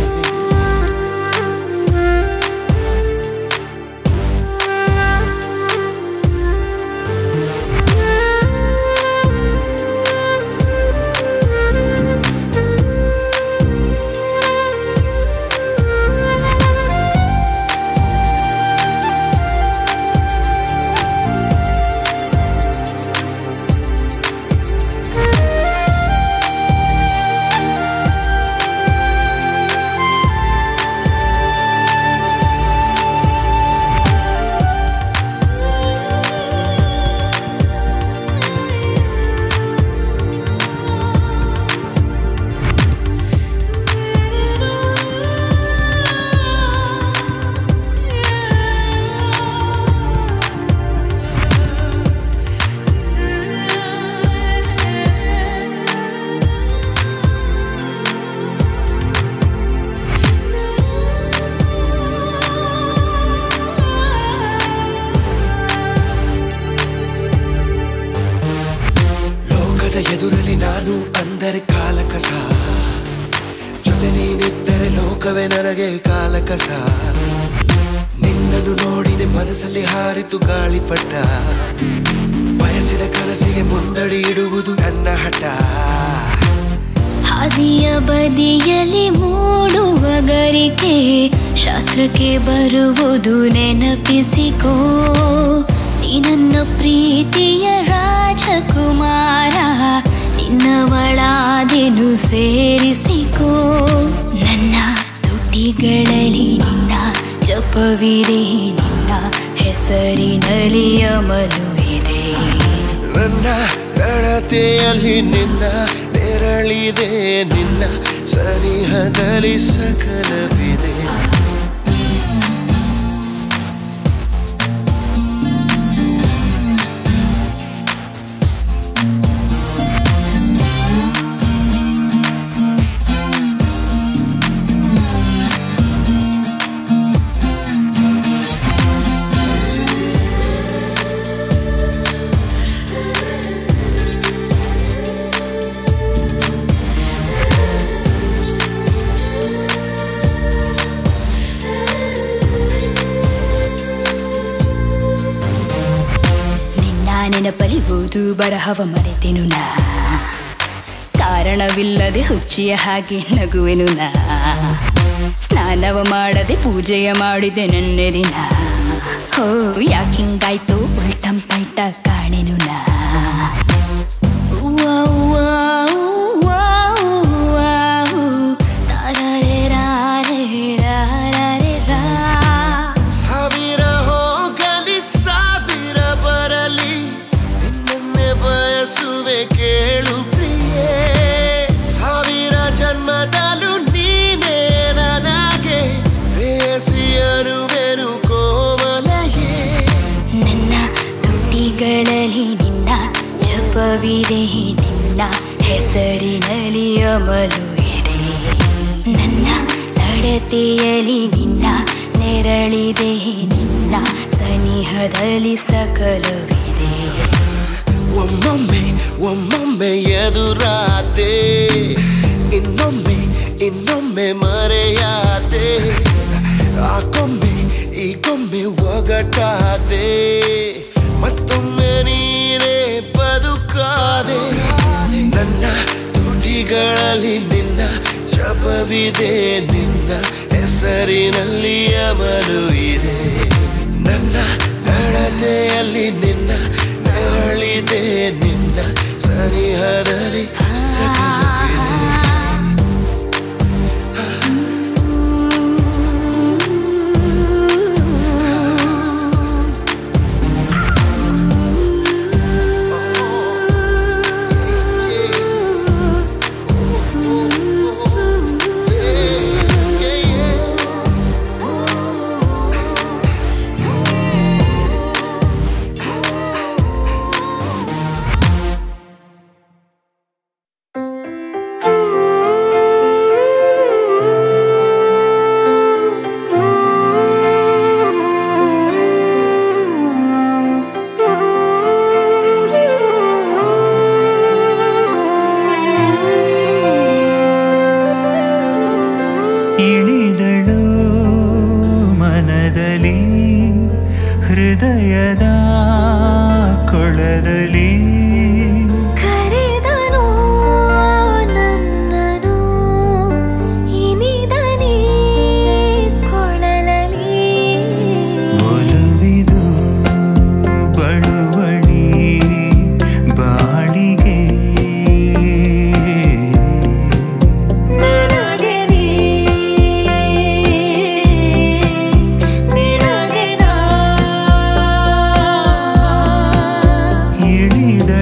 ಲೋಕದ ಎದುರಲ್ಲಿ ನಾನು ಅಂದರೆ ಕಾಲಕಸ ಜೊತೆ ನೀನಿದ್ದರೆ ಲೋಕವೇ ನನಗೆ ಕಾಲಕಸ ನಿನ್ನನ್ನು ನೋಡಿದೆ ಮನಸ್ಸಲ್ಲಿ ಹಾರಿತು ಗಾಳಿಪಟ ಬಯಸಿದ ಕನಸಿಗೆ ಮುಂದಡಿ ಇಡುವುದು ನನ್ನ ಹಠ ಹಾದಿಯ ಬದಿಯಲ್ಲಿ ಮೂಡುವ ಗರಿಕೆ ಶಾಸ್ತ್ರಕ್ಕೆ ಬರುವುದು ನೆನಪಿಸಿಕೋ ನೀ ನನ್ನ ಪ್ರೀತಿಯ ರಾಜಕುಮಾರ ನಿನ್ನವಳಾದೆನು ಸೇರಿಸಿಕೋ ನನ್ನ ತುಟಿಗಳಲ್ಲಿ ನಿನ್ನ ಜಪವಿದೆ ನಿನ್ನ ಹೆಸರಿನಲ್ಲಿ ಅಮಲು ಇದೆ ನನ್ನ ನಡತೆಯಲ್ಲಿ ನಿನ್ನ ನೆರಳಿದೆ ನಿನ್ನ ಸನಿಹದಲ್ಲಿ ಸಕಲವಿದೆ ಬರಹವ ಮರೆತೆನು ನಾ ಕಾರಣವಿಲ್ಲದೆ ಹುಚ್ಚಿಯ ಹಾಗೆ ನಗುವೆನು ನಾ ಸ್ನಾನವ ಮಾಡದೆ ಪೂಜೆಯ ಮಾಡಿದೆ ನನ್ನ ದಿನ ಹೋ ಯಾಕಿಂಗಾಯ್ತು ಉಲ್ಟಂ ಪಲ್ಟ ಕಾಣೆನು ನಾ ವಾವ್ ವಾವ್ ವಾವ್ ವಾವ್ ತಾರರೆ ರಾರೆ ರಾರರೆ ರಾ ಸಾವಿರ ಹೋಗಲಿ ಸಾವಿರ ಬರಲಿ ನಿನ್ನನ್ನೇ ಬಯಸುವೆ ಕೇಳು ಪ್ರಿಯೇ ಸಾವಿರ ಜನ್ಮದಲ್ಲೂ ನೀನೇ ನನಗೆ ಪ್ರೇಯಸಿಯರುವೆನು ಕೋಮಲಯೇ ನನ್ನ ತುಟಿಗಳಲ್ಲಿ ನಿನ್ನ ಜಪವಿದೆ ನಿನ್ನ ಹೆಸರಿನಲ್ಲಿ ಅಮಲು ಇದೆ ನನ್ನ ನಡತೆಯಲ್ಲಿ ನಿನ್ನ ನೆರಳಿದೆ ನಿನ್ನ ಸನಿಹದಲ್ಲಿ ಸಕಲವಿದೆ ಒಮ್ಮೊಮ್ಮೆ ಒಮ್ಮೊಮ್ಮೆ ಎದುರಾದೆ ಇನ್ನೊಮ್ಮೆ ಇನ್ನೊಮ್ಮೆ ಮರೆಯಾದೆ ಆಗೊಮ್ಮೆ ಈಗೊಮ್ಮೆ ಒಗಟಾದೆ ಮತ್ತೊಮ್ಮೆ ನೀನೇ ಬದುಕಾದೆ ನನ್ನ ತುಟಿಗಳಲ್ಲಿ ನಿನ್ನ ಜಪವಿದೆ ನಿನ್ನ ಹೆಸರಿನಲ್ಲಿ ಅಮಲು ಇದೆ ನನ್ನ ನಡತೆಯಲ್ಲಿ ನಿನ್ನ ನೆರಳಿದೆ ನಿನ್ನ ಸನಿಹದಲ್ಲಿ ಸಕಲವಿದೆ ಇಳಿದಳು ಮನದಲ್ಲಿ ಹೃದಯದ ಕೊಳದಲ್ಲಿ ಕರೆದನು ನನ್ನನು ಇನಿದನೇ ಕೊಳಲಲಿ ಒಲವಿದು ಬಳುವಳಿ ಬಾಳಿಗೆ ನನಗೆ ನೀ ನಿನಗೆ ನಾ ಇಳಿದ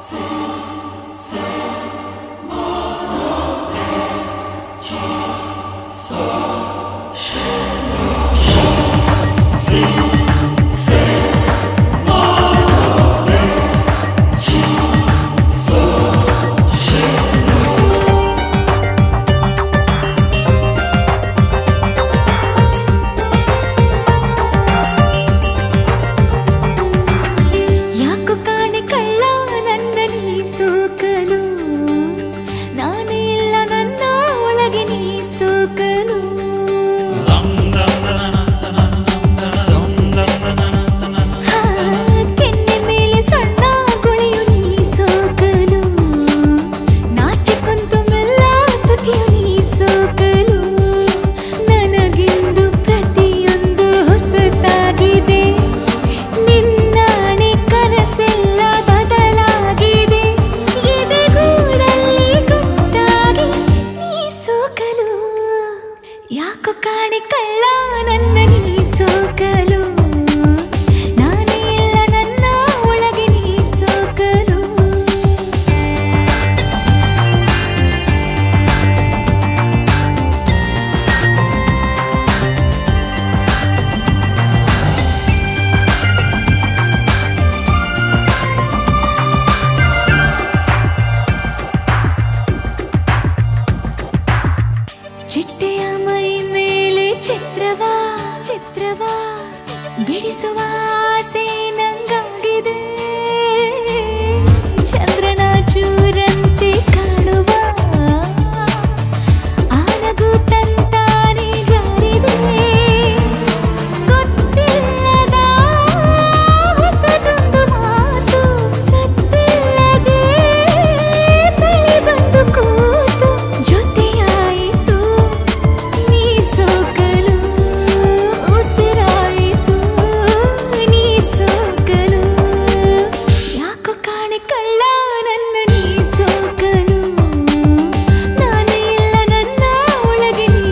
ಯಾಕೋ ಕಾಣೆ ಕಳ್ಳ ನನ್ನ ನೀ ಸೋಕಲು ನಾನೇ ಇಲ್ಲ ನನ್ನ ಒಳಗೆ ನೀ ಸೋಕಲು ಹಾ, ಕೆನ್ನೆ ಮೇಲೆ ಸಣ್ಣ ಗುಳಿಯು ನೀ ಸೋಕಲು ನಾಚಿಕೊಂತು ಮೆಲ್ಲ ತುಟಿಯು ನೀ ಸೋಕಲು ನನಗಿಂದು ಪ್ರತಿಯೊಂದು ಹೊಸತಾಗಿದೆ ನಿನ್ನಾಣೆ ಕನಸೆಲ್ಲ ಬದಲಾಗಿದೆ ಎದೆಗೂಡಲ್ಲಿ ಗುಟ್ಟಾಗಿ ನೀ ಸೋಕಲು ಯಾಕೋ ಕಾಣೆ ಕಳ್ಳ ನನ್ನ ನೀ ಸೋಕಲು ನಾನೇ ಇಲ್ಲ ನನ್ನ ಒಳಗೆ ನೀ ಸೋಕಲು ಚಿಟ್ಟೆಯ ಮೈ ಮೇಲೆ ಚಿತ್ರವಾ ಚಿತ್ರವಾ ಬಿಡಿಸುವ ಆಸೆ ನಂಗಾಗಿದೆ ಚಂದ್ರನ ಚೂರಂತೆ ಕಾಣುವ ಆನಗು ತಂತಾನೆ ಜಾರಿದೆ ಗೊತ್ತಿಲ್ಲದ ಹೊಸದೊಂದು ಮಾತು ಸತ್ತಿಲ್ಲದೆ ಬಳಿ ಬಂದು ಕೂತು ಜೊತೆಯಾಯಿತು ನೀ ಸೋಕಲು ಉಸಿರಾಯಿತು ನೀ ಸೋಕಲು ಯಾಕೋ ಕಾಣೆ ಕಳ್ಳ ನನ್ನ ನೀ ಸೋಕಲು ನಾನೇ ಇಲ್ಲ ನನ್ನ ಒಳಗೆ ನೀ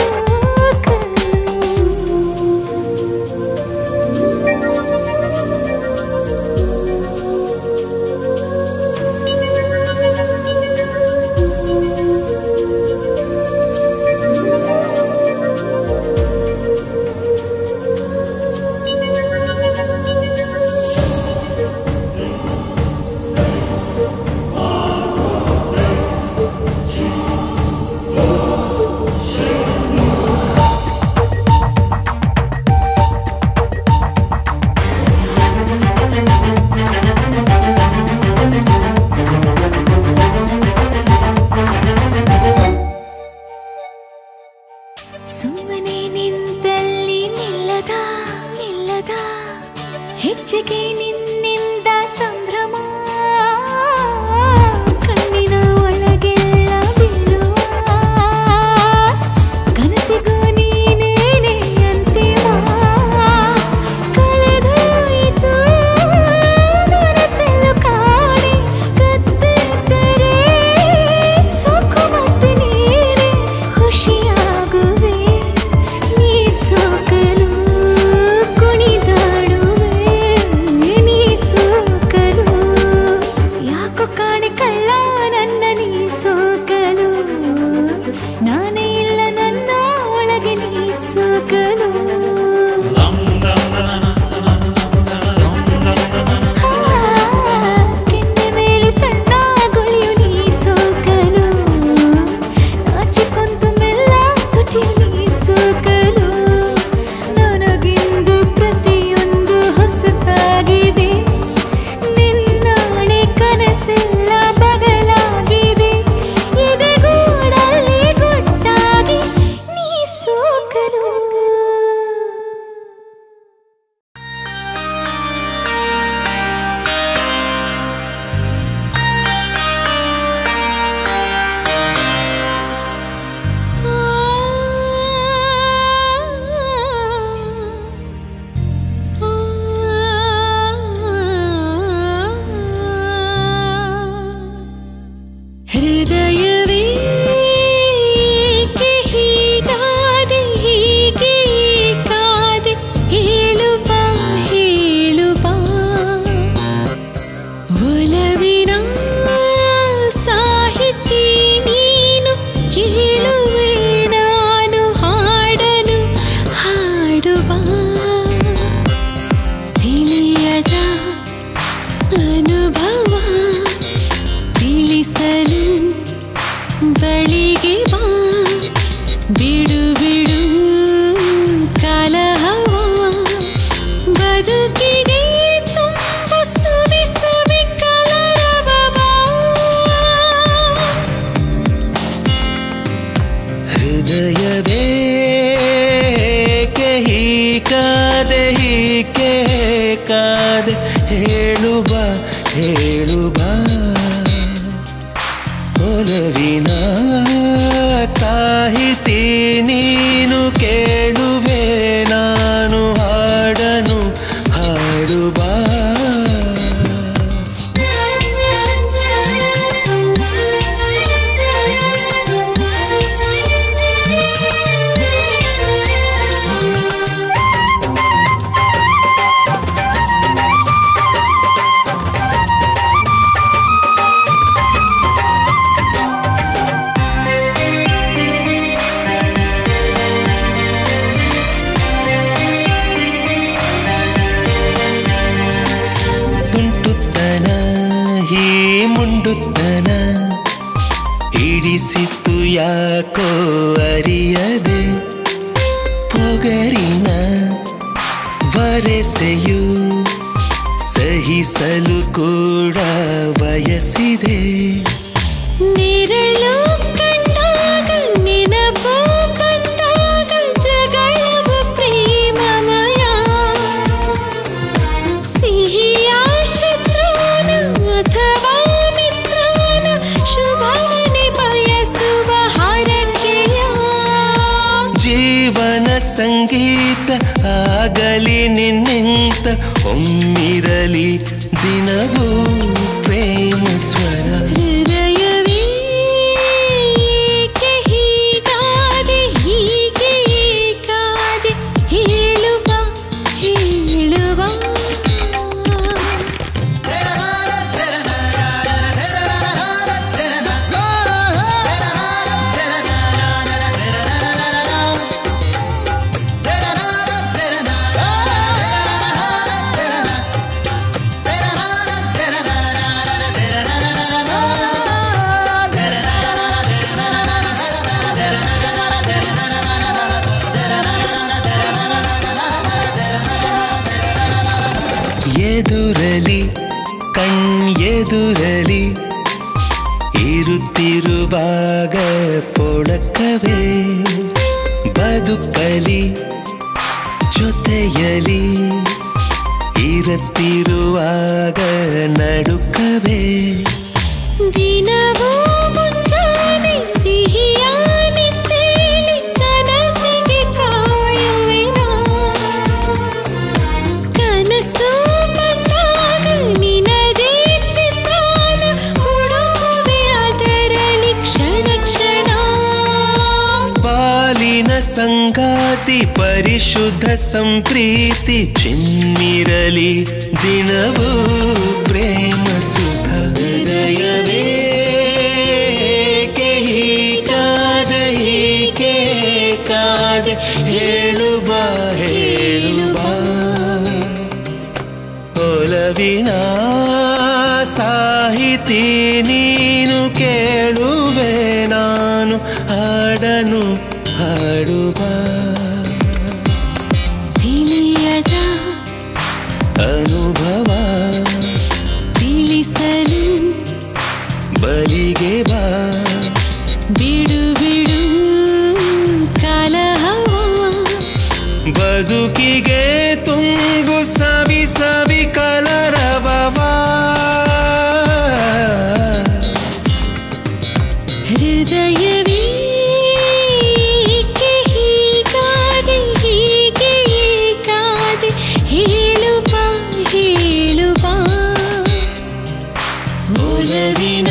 ಸುಮ್ಮನೆ ನಿಂತಲ್ಲಿ ನಿಲ್ಲದ ನಿಲ್ಲದ ಹೆಚ್ಚಿಗೆ ನಿನ್ನಿಂದ ಸಂಭ್ರಮ ಕಣ್ಣಿನ ಒಳಗೆಲ್ಲ ಬೀಳುವ ಕನಸಿಗೂ ನೀನೇನೆ ಅಂತಿಮ ಕಳೆದೋಯಿತು ಮನಸ್ಸೆಲ್ಲ ಕಾಣೆ ಕತ್ತಿದ್ದರೆ ಸೋಕು ಮತ್ತೆ ನೀನೆ ಖುಷಿಯಾಗುವೆ ನೀ ಸೋಕಲು ಕುಣಿದಾಡುವೆ ನೀ ಸೋಕಲು ಯಾಕೋ ಕಾಣೆ ಕಳ್ಳ ನನ್ನ ನೀ ಸೋಕಲು ನಾನೇ ಇಲ್ಲ ನನ್ನ ಒಳಗೆ ನೀ ಸೋಕಲು ಕೆನ್ನೆ ಮೇಲೆ ಸಣ್ಣ ಗುಳಿಯು ನೀ ಸೋಕಲು ನಾಚಿಕೊಂತು ಮೆಲ್ಲ ತುಟಿಯು ನೀ ಸೋಕಲು ನನಗಿಂದು ಪ್ರತಿಯೊಂದು ಹೊಸತಾಗಿದೆ ನಿನ್ನಾಣೆ ಕನಸೆಲ್ಲ ಬದಲಾಗಿದೆ ಎದೆಗೂಡಲ್ಲಿ ಗುಟ್ಟಾಗಿ ನೀ ಸೋಕಲು ಹೃದಯವೇ ಏಕೆ ಹೀಗಾದೆ ಹೀಗೆ ಕಾದೆ ಹೇಳು ಬಾ ಹೇಳು ಬಾ ಒಲವಿನ ಒಲವಿನ ಸಾಹಿತಿ ನೀನು ಕೇಳುವೆ ನಾನು ಹಾಡನು ಹಾಡು ಬಾ ತುಂಟುತ್ತನ ಹೀ ಮುಂಡುತ್ತನ ಹಿಡಿಸಿತು ಯಾಕೋ ಅರಿಯದೆ ಪೊಗರಿನ ವರೆಸೆಯು ಸಹಿಸಲು ಕೂಡ ಬಯಸಿದೆ ನೆರಳು ಕಂಡಾಗ ನೆನಪು ಬಂದಾಗ ಜಗಳವು ಪ್ರೇಮಮಯ ಸಿಹಿಯ ಶತ್ರುನ ಅಥವಾ ಮಿತ್ರನ ಶುಭವನೆ ಬಯಸುವ ಹರಕೆಯ ಜೀವನ ಸಂಗೀತ ಆಗಲಿ ನಿನ್ನಿಂತ ಒಮ್ಮಿರಲಿ ದಿನವೂ ಪ್ರೇಮ ಸ್ವರ ಹೃದಯವೇ ಏಕೆ ಹೀಗಾದೆ ಹೀಗೆ ಏಕಾದೆ ಹೇಳುವ ಹೇಳುವ ಎದುರಲಿ ಕಣ್ ಎದುರಲಿ ಇರುತ್ತಿರುವಾಗ ಪೊಳಕವೇ ಬದುಕಲಿ ಜೊತೆಯಲಿ ಇರುತ್ತಿರುವಾಗ ನಡುಕವೇ ದಿನವೂ ಮುಂಜಾನೆ ಸಿಹಿಯ ನಿದ್ದೇಳಿ ಕನಸಿಗೆ ಕಾಯುವೆನ ಕನಸು ಬಂದಾಗ ನಿನದೇ ಚಿತ್ರಾನ ಹುಡುಕುವೆ ಅದರಲ್ಲಿ ಕ್ಷಣ ಕ್ಷಣ ಪಾಲಿನ ಸಂಗಾತಿ ಪರಿಶುದ್ಧ ಸಂಪ್ರೀತಿ ಚಿಮ್ಮಿರಲಿ ದಿನವೂ ಪ್ರೇಮ ಸುಖ ಹೃದಯವೇ ಏಕೆ ಹೀಗಾದ ಹೀಗೆ ಕಾದೆ ಹೇಳು ಬಾ ಹೇಳು ಬಾ ಒಲವಿನ ಸಾಹಿತಿ ನೀನು ಕೇಳುವೆ ನಾನು ಹಾಡನು ಹಾಡುವ ತಿಳಿಯದ ಅನುಭವ ತಿಳಿಸಲು ಬಲಿಗೆ ಬಾ ಬಿಡು ಬಿಡು ಕಲಹವ ಬದುಕಿಗೆ ತುಂಬು ಸವಿ ಸವಿ ಕಲರವವ ಹೃದಯವೇ ಏಕೆ ಹೀಗಾದೆ ಹೀಗೆ ಏಕಾದೆ ಹೇಳುವ ಹೇಳುವ ಒಲವಿನ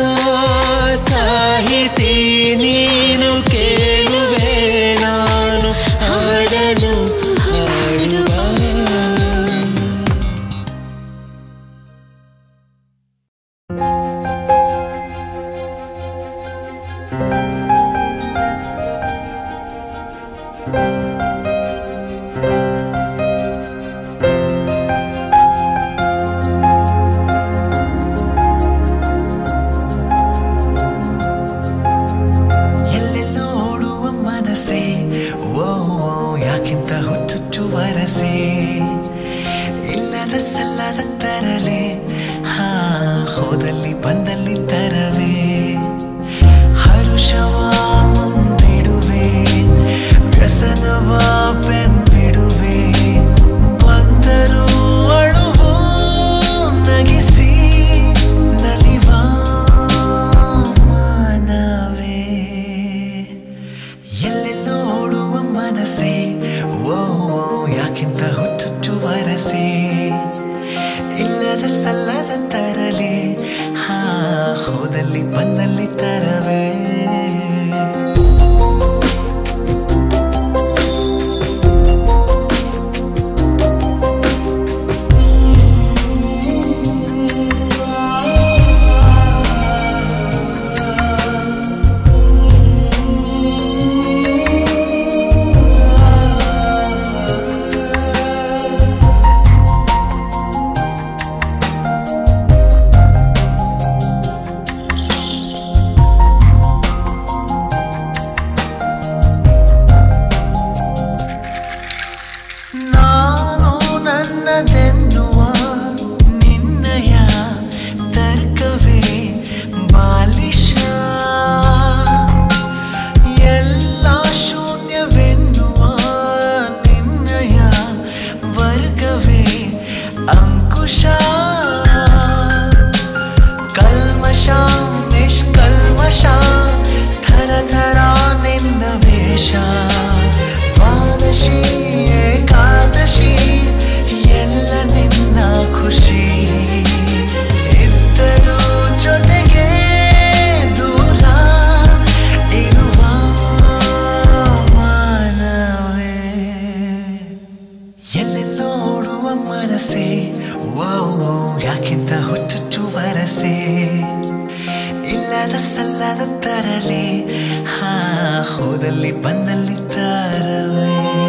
ಸಾಹಿತಿ ನೀನು ಕೇಳುವೆ ನಾನು ಹಾಡನು ಹಾಡುವ ಿ ಬಂದಲ್ಲಿ ತರವೇ ನಾನು ನನ್ನದೆನ್ನುವ ನಿನ್ನಯ ತರ್ಕವೇ ಬಾಲಿಶ ಎಲ್ಲ ಶೂನ್ಯವೆನ್ನುವ ನಿನ್ನಯ ವರ್ಗವೇ ಅಂಕುಶ ಕಲ್ಮಶ ನಿಷ್ಕಲ್ಮಶ ಥರ ಥರ ನಿನ್ನ ವೇಷ ದ್ವಾದಶಿ ಏಕಾದಶಿ ಎಲ್ಲ ನಿನ್ನ ಖುಷಿ ಇದ್ದರೂ ಜೊತೆಗೆ ದೂರ ಇರುವ ಮಾನವೇ ಎಲ್ಲೆಲ್ಲೋ ಓಡುವ ಮನಸ್ಸೇ ವಾವ್ ಯಾಕಿಂತ ಹುಚ್ಚುಚ್ಚು ವರಸೆ ಇಲ್ಲದ ಸಲ್ಲದ ತರಲೆ ಹಾ ಹೋದಲ್ಲಿ ಬಂದಲ್ಲಿ ತರವೇ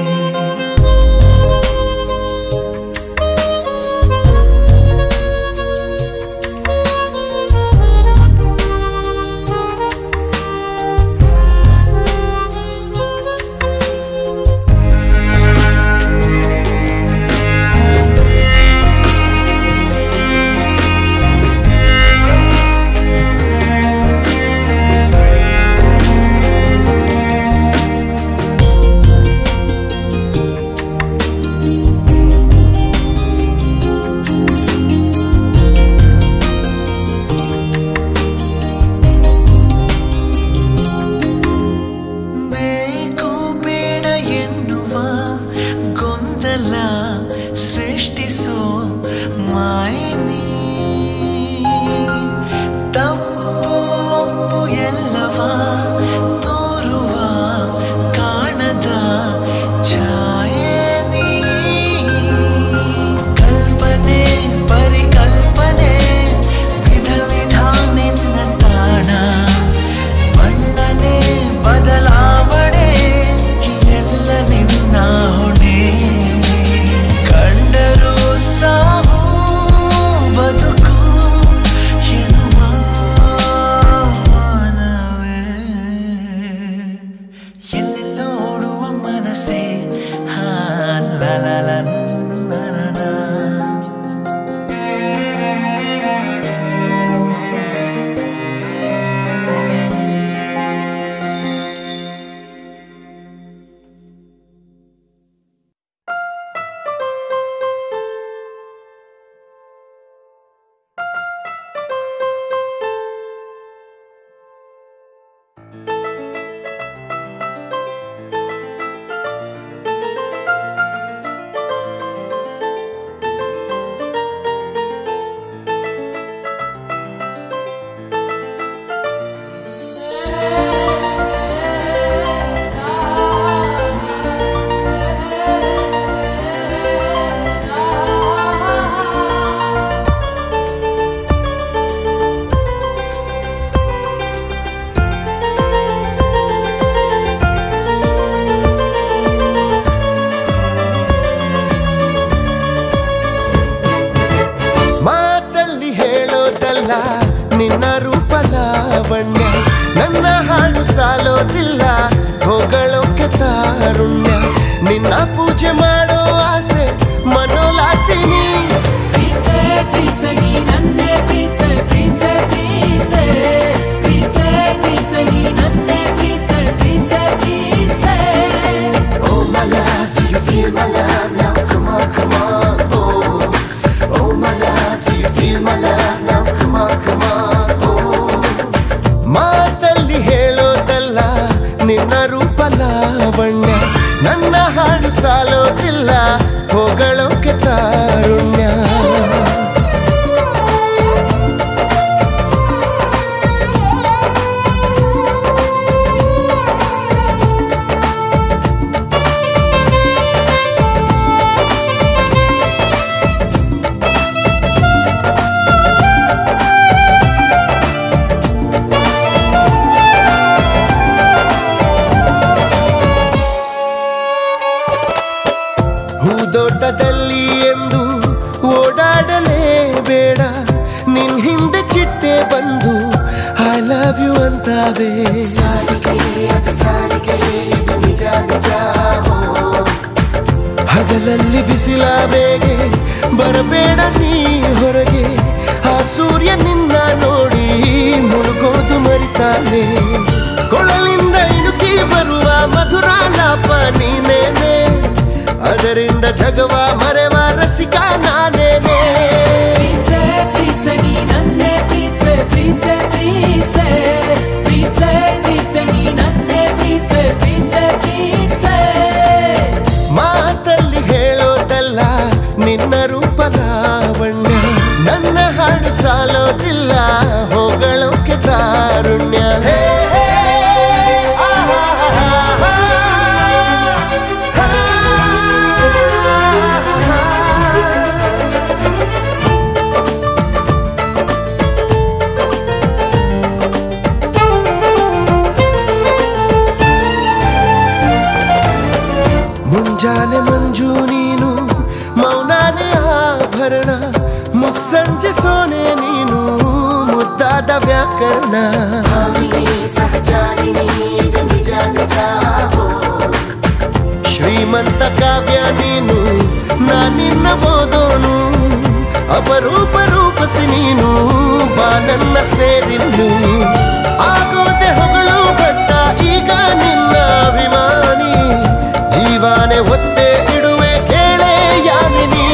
ಬೇಕು ಬೇಡ ಎನ್ನುವ ಗೊಂದಲ ಸೃಷ್ಟಿಸೋ ಮಾಯನಿ ತಪ್ಪು ಒಪ್ಪು ಎಲ್ಲವ ತೋರುವ ಕಾಣದ ಛಾಯನಿ ಕಲ್ಪನೆ ಪರಿಕಲ್ಪನೆ ವಿಧ ವಿಧ ನಿನ್ನ ತಾಣ ಬಣ್ಣನೆ ಬದಲಾವಣೆ ಎಲ್ಲ ನಿನ್ನ ಹೊಣೆ ಕಂಡರೂ ಸಾವು ಬದುಕು ಎನ್ನುವ ಮಾನವೇ ಎಲ್ಲೆಲ್ಲೋ ಓಡುವ ಮನಸ್ಸೇ ಹಾ ಲ ಲ ಲ ನ ನ ನ. ಮಾತಲ್ಲಿ ಹೇಳೋದಲ್ಲ ನಿನ್ನ ರೂಪ ಲಾವಣ್ಯ ನನ್ನ ಹಾಡು ಸಾಲೋದಿಲ್ಲ ಹೊಗಳೋಕೆ ತಾರುಣ್ಯ ನಿನ್ನ ಪೂಜೆ ಮಾಡೋ ಆಸೆ ಮನೋಲಾಸಿನಿ Oh my love, do you feel my love now? Come on, come on, oh. Oh my love, do you feel my love now? Come on, come on, oh. ಮಾತಲ್ಲಿ ಹೇಳೋದಲ್ಲ ನಿನ್ನ ರೂಪ ಲಾವಣ್ಯ ನನ್ನ ಹಾಡು ಸಾಲೋದಿಲ್ಲ ಹೊಗಳೋಕೆ ತಾರುಣ್ಯ ಆ ಬಿಸಿಲಾವೆ ಸಾರಿಗೆ ಅದು ಸಾರಿಗೆ ಇದು ನಿಜ ನಿಜ ಹೋ ಹಗಲಲ್ಲಿ ಬಿಸಿಲ ಬೇಗೆ ಬರಬೇಡ ನೀ ಹೊರಗೆ ಆ ಸೂರ್ಯ ನಿನ್ನ ನೋಡಿ ಮುಳುಗೋದು ಮರಿತಾನೆ ಕೊಳಲಿಂದ ಇಣುಕಿ ಬರುವ ಮಧುರ ಲಾಪ ನೀನೇನೆ ಅದರಿಂದ ಜಗವ ಮರೆವ ರಸಿಕ ನಾನೇನೆ ಮಾತಲ್ಲಿ ಹೇಳೋದಲ್ಲ ನಿನ್ನ ರೂಪ ಲಾವಣ್ಯ ನನ್ನ ಹಾಡು ಸಾಲೋದಿಲ್ಲ ಹೊಗಳೋಕೆ ತಾರುಣ್ಯ ಹೇ, ಹೇ, ಆಹಾಹಾಹಾ. ಮುಂಜಾನೆ ಮಂಜು ನೀನು ಮೌನಾನೆ ಆಭರಣ ಮುಸ್ಸಂಜೆ ಸೋನೆ ನೀನು ಮುದ್ದಾದ ವ್ಯಾಕರಣ ಭಾಮಿನಿ ಸಹಚಾರಿಣಿ ಇದು ನಿಜ ನಿಜ ಹೋ ಶ್ರೀಮಂತ ಕಾವ್ಯ ನೀನು ನಾನಿನ್ನ ಓದೋನು ಅಪರೂಪ ರೂಪಸಿ ನೀನು ಬಾ ನನ್ನ ಸೇರಿನ್ನು ಆಗೋದೆ ಹೊಗಳು ಭಟ್ಟ ಈಗ ನಿನ್ನ ಅಭಿಮಾನಿ ಜೀವಾನೆ ಒತ್ತೆ ಇಡುವೆ ಕೇಳೆ ಯಾಮಿನಿ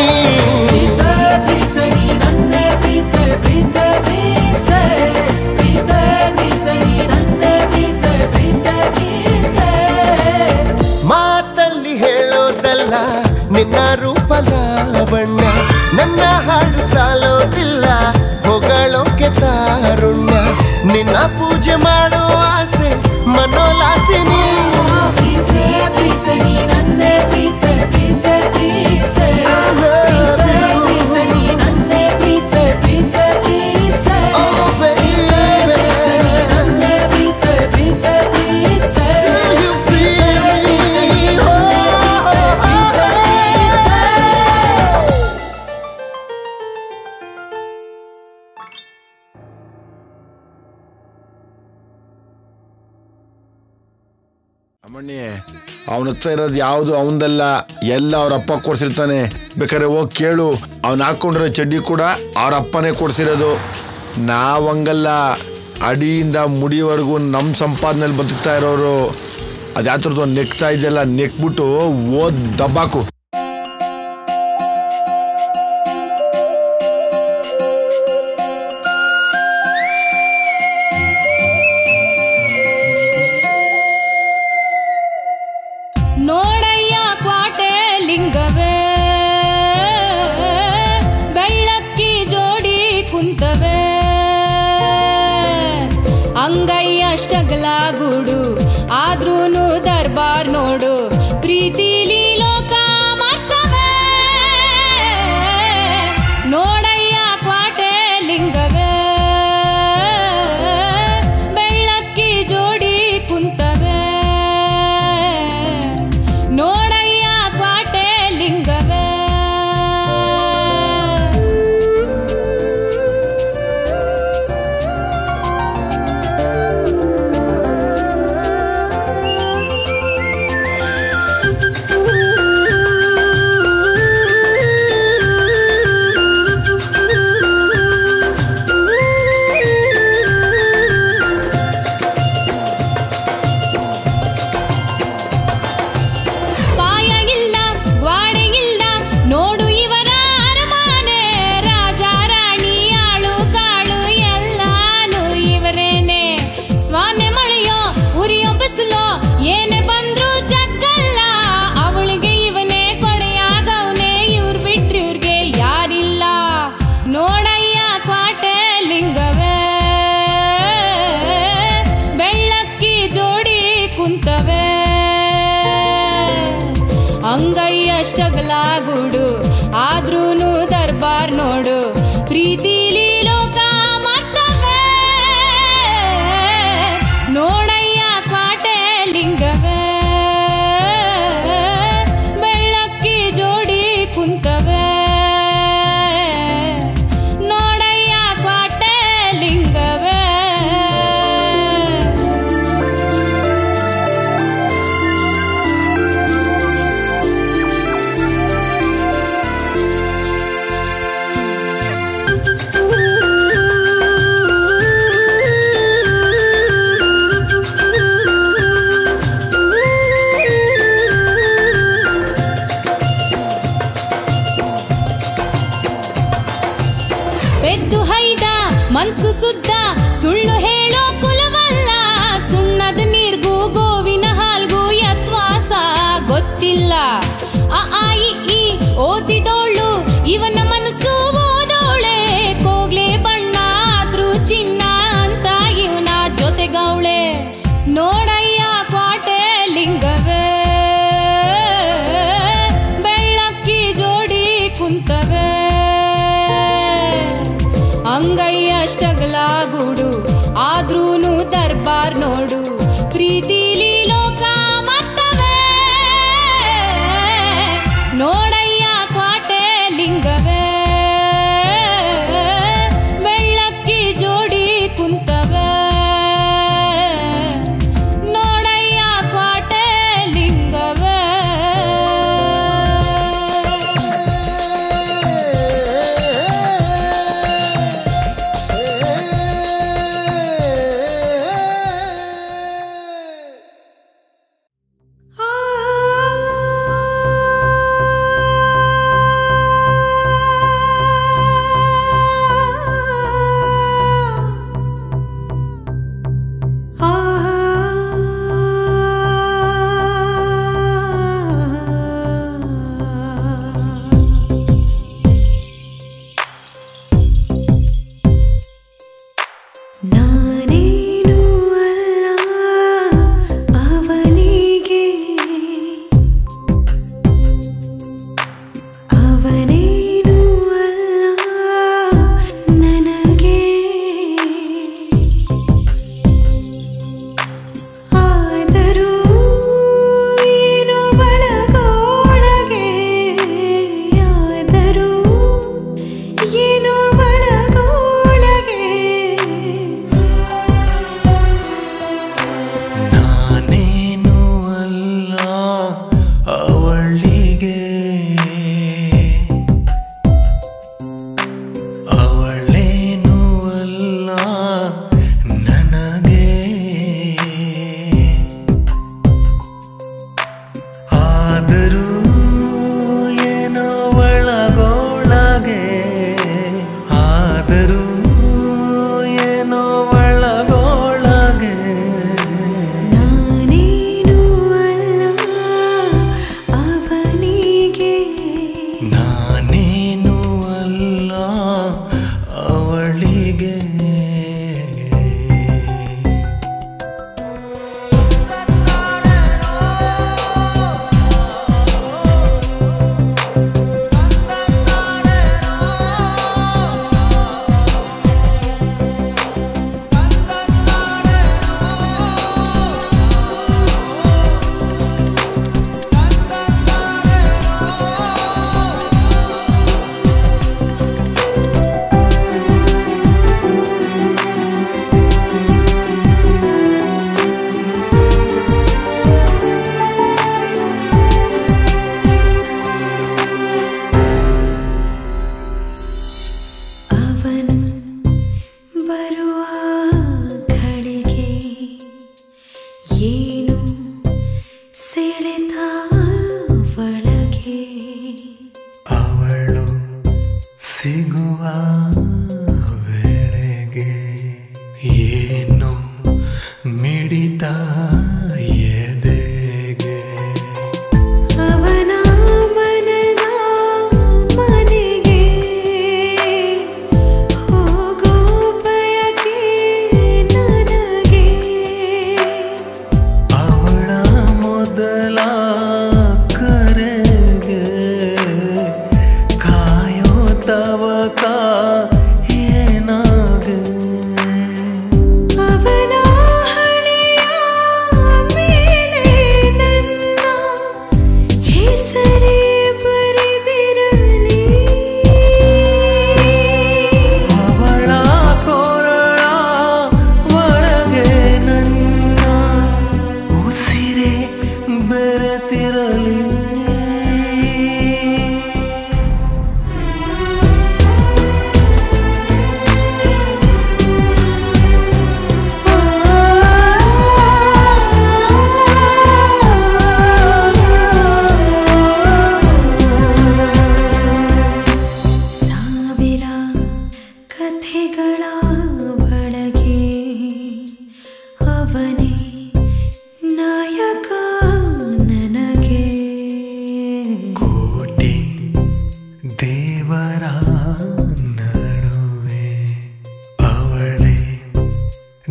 ಮಾತಲ್ಲಿ ಹೇಳೋದಲ್ಲ ನಿನ್ನ ರೂಪ ಲಾವಣ್ಯ ನನ್ನ ಹಾಡು ಸಾಲೋದಿಲ್ಲ ಹೊಗಳೋಕೆ ತಾರುಣ್ಯ ನಿನ್ನ ಪೂಜೆ ಮಾಡೋ ಆಸೆ ಮನೋಲಾಸಿನಿ Oh, baby. Do you feel me? Oh, oh, oh. ಅಮ್ಮಣ್ಣಿ ಅವನ ಹತ್ರ ಇರೋದು ಯಾವುದು ಅವನದಲ್ಲ ಎಲ್ಲ ಅವ್ರ ಅಪ್ಪ ಕೊಡ್ಸಿರ್ತಾನೆ ಬೇಕಾದ್ರೆ ಹೋಗಿ ಕೇಳು ಅವ್ನು ಹಾಕೊಂಡಿರೋ ಚಡ್ಡಿ ಕೂಡ ಅವ್ರ ಅಪ್ಪನೇ ಕೊಡ್ಸಿರೋದು ನಾವಂಗಲ್ಲ ಅಡಿಯಿಂದ ಮುಡಿವರೆಗೂ ನಮ್ಮ ಸಂಪಾದನೆಯಲ್ಲಿ ಬದುಕ್ತಾ ಇರೋರು ಅದು ಯಾವ ಥರದ್ದು ನೆಕ್ತಾ ಇದೆಯಲ್ಲ ನೆಕ್ಬಿಟ್ಟು ಓದ್ ದಬ್ಬಾಕು ನೋಡಯ್ಯ ಕ್ವಾಟೆ ಲಿಂಗವೇ ಬೆಳ್ಳಕ್ಕಿ ಜೋಡಿ ಕುಂತವೆ ಅಂಗೈಯಷ್ಟಗಲ ಗೂಡು ಆದ್ರೂನು ದರ್ಬಾರ್ ನೋಡು ಪ್ರೀತಿಲಿ ಲೋಕ ಮರ್ತವೆ ನೋಡಯ್ಯ ಕ್ವಾಟೆ ಲಿಂಗವೇ ಬೆಳ್ಳಕ್ಕಿ ಜೋಡಿ ಕುಂತವೆ ನೋಡಯ್ಯ ಕ್ವಾಟೆ ಲಿಂಗವೇ ಸುಳ್ಳು ಹೇಳೋ ಕುಲವಲ್ಲ ಸುಣ್ಣದ ನೀರ್ಗೂ ಗೋವಿನ ಹಾಲ್ಗೂ ಯತ್ವಾಸ ಗೊತ್ತಿಲ್ಲ ಅ ಆ ಇ ಈ ಓದಿದೋಳು ಇವನ ಮನಸ್ಸು ಓದೋಳೆ ಕೋಗ್ಲೆ ಬಣ್ಣ ಆದ್ರೂ ಚಿನ್ನ ಅಂತ ಇವನ ಜೊತೆಗವಳೆ ನೋಡಯ್ಯ ಕ್ವಾಟೆ ಲಿಂಗವೇ ಬೆಳ್ಳಕ್ಕಿ ಜೋಡಿ ಕುಂತವೇ ಅಂಗೈಯಷ್ಟಗಲ ಗೂಡು ಆ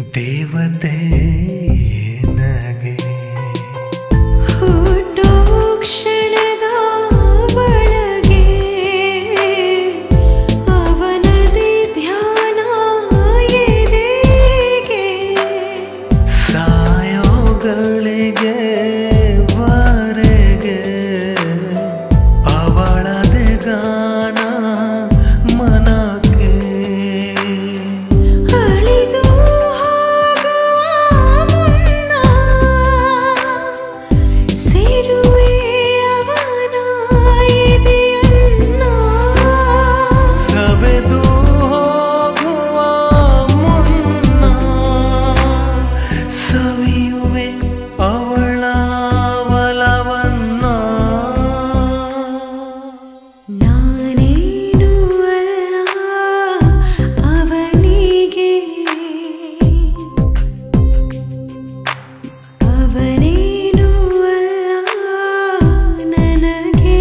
ದೇವತೆ ನಗೆ ಹುಟ್ಟೋ ಕ್ಷಣದ ಒಳಗೆ ಅವನದಿ ಧ್ಯಾನ ಎದೆಗೆ ಸಾಯೋಗಳಿಗೆ ವರೆಗೆ ಅವಳದೆ ಗಾನ ಮನಕ್ಕೆ ಅಳಿದು ಹೋಗುವ ಮುನ್ನ ಸೇರುವೆ ಅವನ ಎದೆಯನ್ನ ಸವೆದು ಹೋಗುವ ಮುನ್ನ ಸವಿಯುವೆ ಅವಳ ಒಲವನ್ನ ನಾನೇನು ಅಲ್ಲ ಅವನಿಗೆ ಅವನೇನು ಅಲ್ಲ ನನಗೆ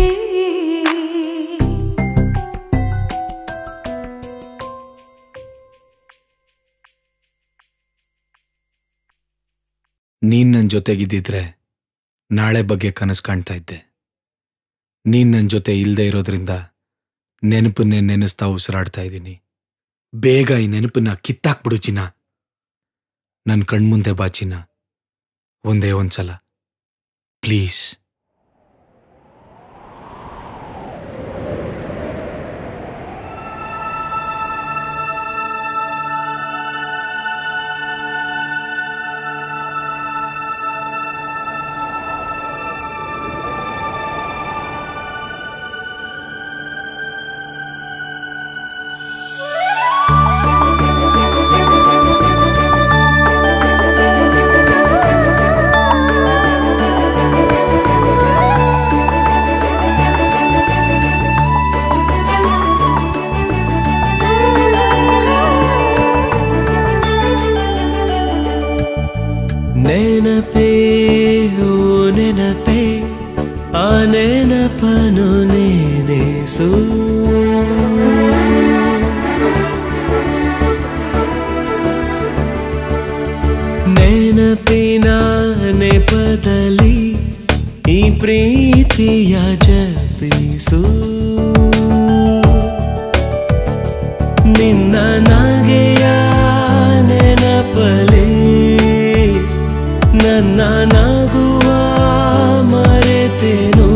ನೀನ್ ನನ್ನ ಜೊತೆಗಿದ್ದಿದ್ರೆ ನಾಳೆ ಬಗ್ಗೆ ಕನಸು ಕಾಣ್ತಾ ಇದ್ದೆ ನೀನ್ ನನ್ನ ಜೊತೆ ಇಲ್ಲದೆ ಇರೋದ್ರಿಂದ ನೆನಪನ್ನೇ ನೆನೆಸ್ತಾ ಉಸಿರಾಡ್ತಾ ಇದ್ದೀನಿ ಬೇಗ ಈ ನೆನಪನ್ನ ಕಿತ್ತಾಕ್ಬಿಡು ಚಿನ್ನ ನನ್ನ ಕಣ್ಮುಂದೆ ಬಾ ಚಿನ್ನ ಒಂದೇ ಒಂದ್ಸಲ ಪ್ಲೀಸ್ ನೆನಪೇ ಓ ನೆನಪೇ ಆ ನೆನಪನು ನೆನೆಸು ನೆನಪಿನ ನೆಪದಲ್ಲಿ ಈ ಪ್ರೀತಿಯ ಜಪಿಸು ನಿನ್ನ ನಗೆಯ ನೆನಪಲಿ ನನ್ನ ನಗುವ ಮರೆತೆನು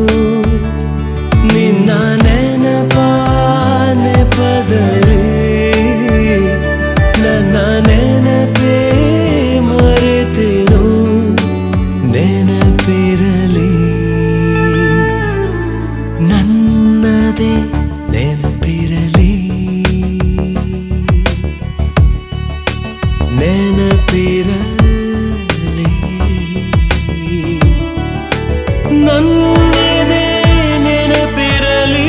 ನಿನ್ನ ನೆನಪ ನೆಪದಲ್ಲಿ ನನ್ನ ನೆನಪೇ ಮರೆತೆನು ನೆನಪಿರಲಿ ನನ್ನದೇ ನೆನಪಿರಲಿ ನೆನಪಿರಲಿ ನನ್ನದೇ ನೆನಪಿರಲಿ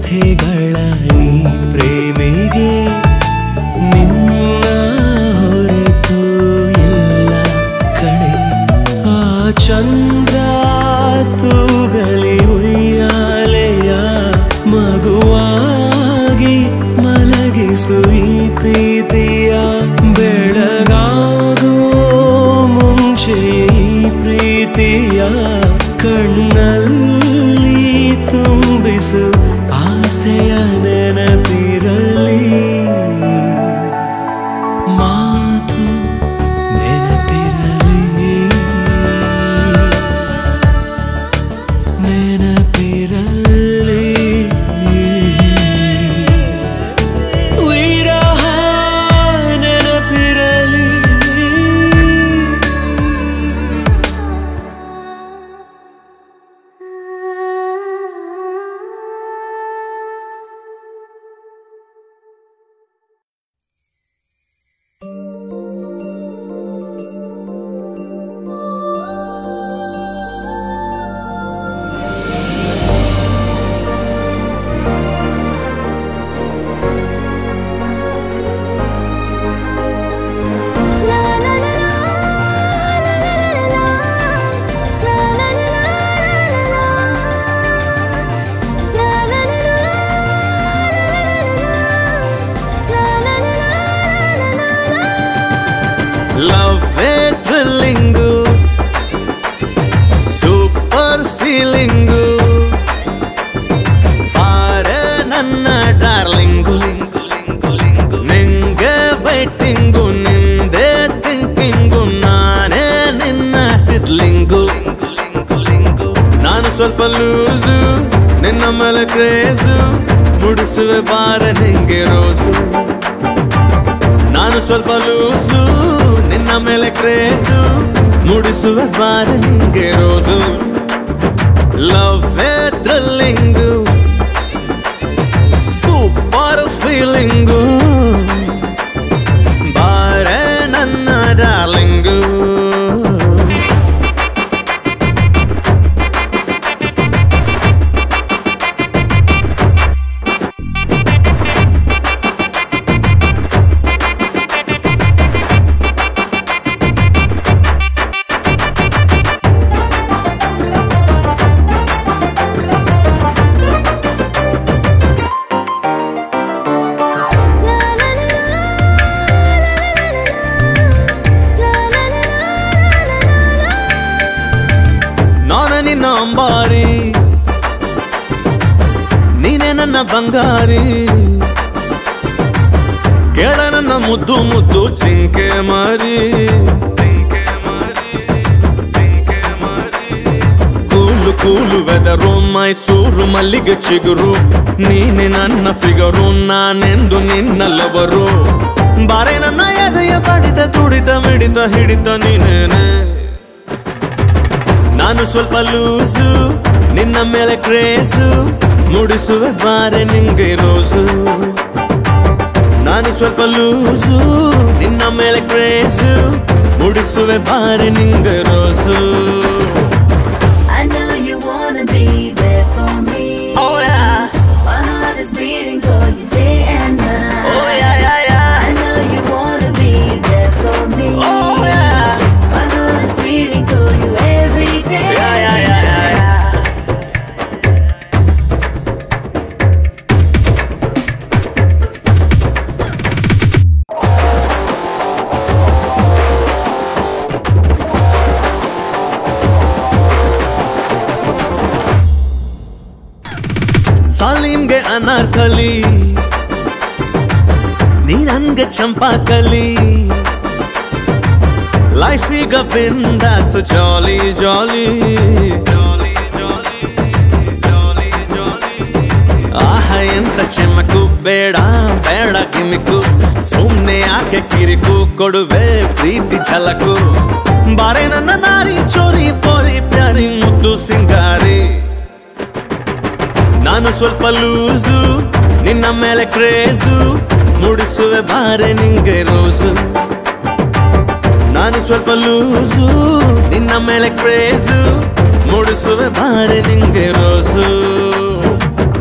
ಕಥೆಗಳ ಈ ಪ್ರೇಮಿಗೆ ನಿನ್ನ ಹೊರತು ಇಲ್ಲ ಕಣೆ ಆ ಚಂದ್ರ ತೂಗಲಿ ಉಯ್ಯಾಲೆಯ ಮಗುವಾಗಿ ಮಲಗಿಸು ಈ ಪ್ರೀತಿಯ ಬೆಳಗಾಗೋ ಮುಂಚೆ ಈ ಪ್ರೀತಿಯ ಕಣ್ಣಲ್ಲಿ ತುಂಬಿಸು ಆಸೆಯ ನೆನಪಿರಲಿ ಮಾತು ನೆನಪಿರಲಿ ನೆನಪಿರಲಿ ವಿರಹ ನೆನಪಿರಲಿ ಲವ್ ಥ್ರಿಲ್ಲಿಂಗು ಸೂಪರ್ ಫೀಲಿಂಗು ಬಾರೆ ನನ್ನ ಡಾರ್ಲಿಂಗು ನಿಂಗೆ ವೈಟಿಂಗು ನಿಂದೆ ಥಿಂಕಿಂಗು ನಾನೇ ನಿನ್ನ ಸಿದ್ಲಿಂಗು ನಾನು ಸ್ವಲ್ಪ ಲೂಸು ನಿನ್ನ ಮೇಲೆ ಕ್ರೇಜು ಮುಡಿಸುವೆ ಬಾರ ನಿಂಗೆ ರೋಸು ನಾನು ಸ್ವಲ್ಪ ಲೂಸು ನಿನ್ನ ಮೇಲೆ ಕ್ರೇಜು ಮುಡಿಸುವೆ ಬಾರ ನಿಂಗೆ rose love thrilling super feeling ಬಾರೆ ನನ್ನ ಡಾರ್ಲಿಂಗು ನಾನು ನಿನ್ನ ಅಂಬಾರಿ ನೀನೇ ನನ್ನ ಬಂಗಾರಿ ಕೇಳ ನನ್ನ ಮುದ್ದು ಮುದ್ದು ಜಿಂಕೆ ಮಾರಿ ಕೂಲು ಕೂಲು ವೆದರು ಮೈಸೂರು ಮಲ್ಲಿಗೆ ಚಿಗುರು ನೀನೆ ನನ್ನ ಫಿಗರು ನಾನೆಂದು ನಿನ್ನ ಲವರು ಬಾರೆ ನನ್ನ ಎದೆಯ ಬಡಿತ ತುಡಿತ ಮಿಡಿತ ಹಿಡಿತ ನೀನೇನೆ ನಾನು ಸ್ವಲ್ಪ ಲೂಸು ನಿನ್ನ ಮೇಲೆ ಕ್ರೇಜು ಮುಡಿಸುವೆ ಬಾರೆ ನಿಂಗೆ ರೋಸು ನಾನು ಸ್ವಲ್ಪ ಲೂಸು ನಿನ್ನ ಮೇಲೆ ಕ್ರೇಜು ಮುಡಿಸುವೆ ಬಾರೆ ನಿಂಗೆ rose I know you wanna be there for me. Oh yeah. My heart is beating for you day and night. Oh yeah, yeah, yeah. I know you wanna be there for me. Oh yeah. My heart is beating for you every day. Yeah, yeah, yeah, yeah, yeah. ಸಾಲಿಮ್ಗೆ ಅನಾರ್ಕಲಿ ನೀ ನನ್ಗೆ ಚಂಪಾಕಲಿ ಲೈಫ್ ಈಗ ಬಿಂದಾಸು ಜಾಲಿ ಜಾಲಿ ಆಹ ಎಂತ ಚೆಮಕು ಬೇಡ ಬೇಡ ಗಿಮಿಕು ಸುಮ್ನೆ ಯಾಕೆ ಕಿರಿಕು ಕೊಡುವೆ ಪ್ರೀತಿ ಛಲಕು ಬಾರೆ ನನ್ನ ನಾರಿ ಚೋರಿ ಪೋರಿ ಪ್ಯಾರಿ ಮುದ್ದು ಸಿಂಗಾರಿ ನಾನು ಸ್ವಲ್ಪ ಲೂಸು ನಿನ್ನ ಮೇಲೆ ಕ್ರೇಜು ಮುಡಿಸುವೆ ಬಾರೆ ನಿಂಗೆ ರೋಸು ನಾನು ಸ್ವಲ್ಪ ಲೂಸು ನಿನ್ನ ಮೇಲೆ ಕ್ರೇಜು ಮುಡಿಸುವೆ ಬಾರೆ ನಿಂಗೆ ರೋಸು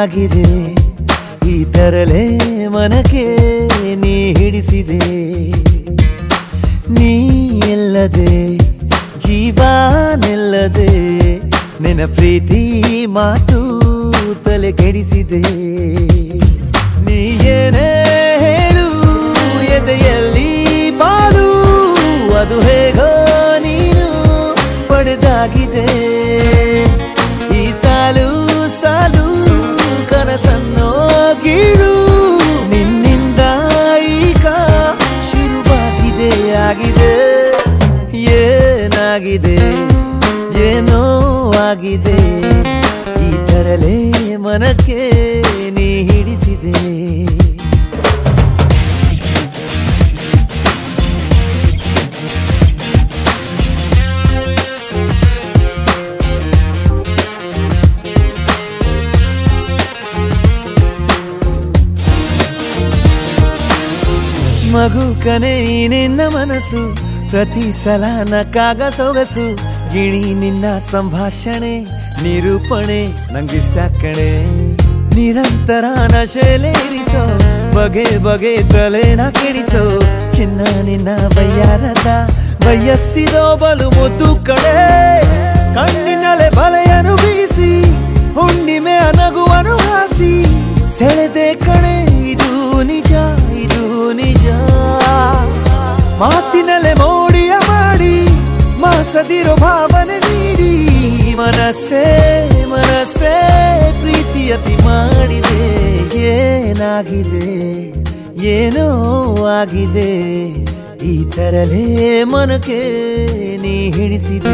ಏನಾಗಿದೆ ಈ ತರಲೇ ಮನಕ್ಕೆ ನೀ ಹಿಡಿಸಿದೆ ನೀ ಎಲ್ಲದೆ ಜೀವ ನಿಲ್ಲದೆ ನಿನ್ನ ಪ್ರೀತಿ ಮಾತು ತಲೆ ಕೆಡಿಸಿದೆ ನೀ ಏನೇ ಹೇಳು ಎದೆಯಲ್ಲಿ ಬಾಳು ಅದು ಹೇಗೋ ನೀನು ಪಡೆದಾಗಿದೆ ಈ ಸಾಲು ಸಾಲು ಕನಸನ್ನೋ ಗೀಳು ನಿನ್ನಿಂದ ಈಗ ಶುರುವಾಗಿದೆ ಆಗಿದೆ ಏನಾಗಿದೆ ಏನೋ ಆಗಿದೆ ಈ ತರಲೇ ಮನಕ್ಕೆ ನೀ ಹಿಡಿಸಿದೆ ಮಗು ಕನೆ ಈ ನಿನ್ನ ಮನಸ್ಸು ಪ್ರತಿ ಸಲ ನಕ್ಕಾಗ ಸೊಗಸು ಗಿಣಿ ನಿನ್ನ ಸಂಭಾಷಣೆ ನಿರೂಪಣೆ ನಂಗಿಷ್ಟ ಕಣೆ ನಿರಂತರ ನಶೆಲೇರಿಸೋ ಬಗೆ ಬಗೆ ತಲೆನ ಕೆಡಿಸೋ ಚಿನ್ನ ನಿನ್ನ ಬಯ್ಯಾರದ ಬಯಸ್ಸಿದೋ ಬಲು ಮುದ್ದು ಕಡೆ ಕಣ್ಣಿನಲೆ ಬಲೆಯನ್ನು ಬೀಸಿ ಹುಣ್ಣಿಮೆಯ ನಗುವನು ಹಾಸಿ ಸೆಳೆದೆ ಕಣೆ ಇದು ನಿಜ ಇದು ನಿಜ ಮಾತಿನಲ್ಲೇ ಮೋಡಿಯ ಮಾಡಿ ಮಾಸದಿರೋ ಭಾವನೆ ನೀಡಿ ಮನಸ್ಸೇ ಮನಸ್ಸೇ ಪ್ರೀತಿಯತಿ ಮಾಡಿದೆ ಏನಾಗಿದೆ ಏನೋ ಆಗಿದೆ ಈ ತರಲೇ ಮನಕ್ಕೆ ನೀ ಹಿಡಿಸಿದೆ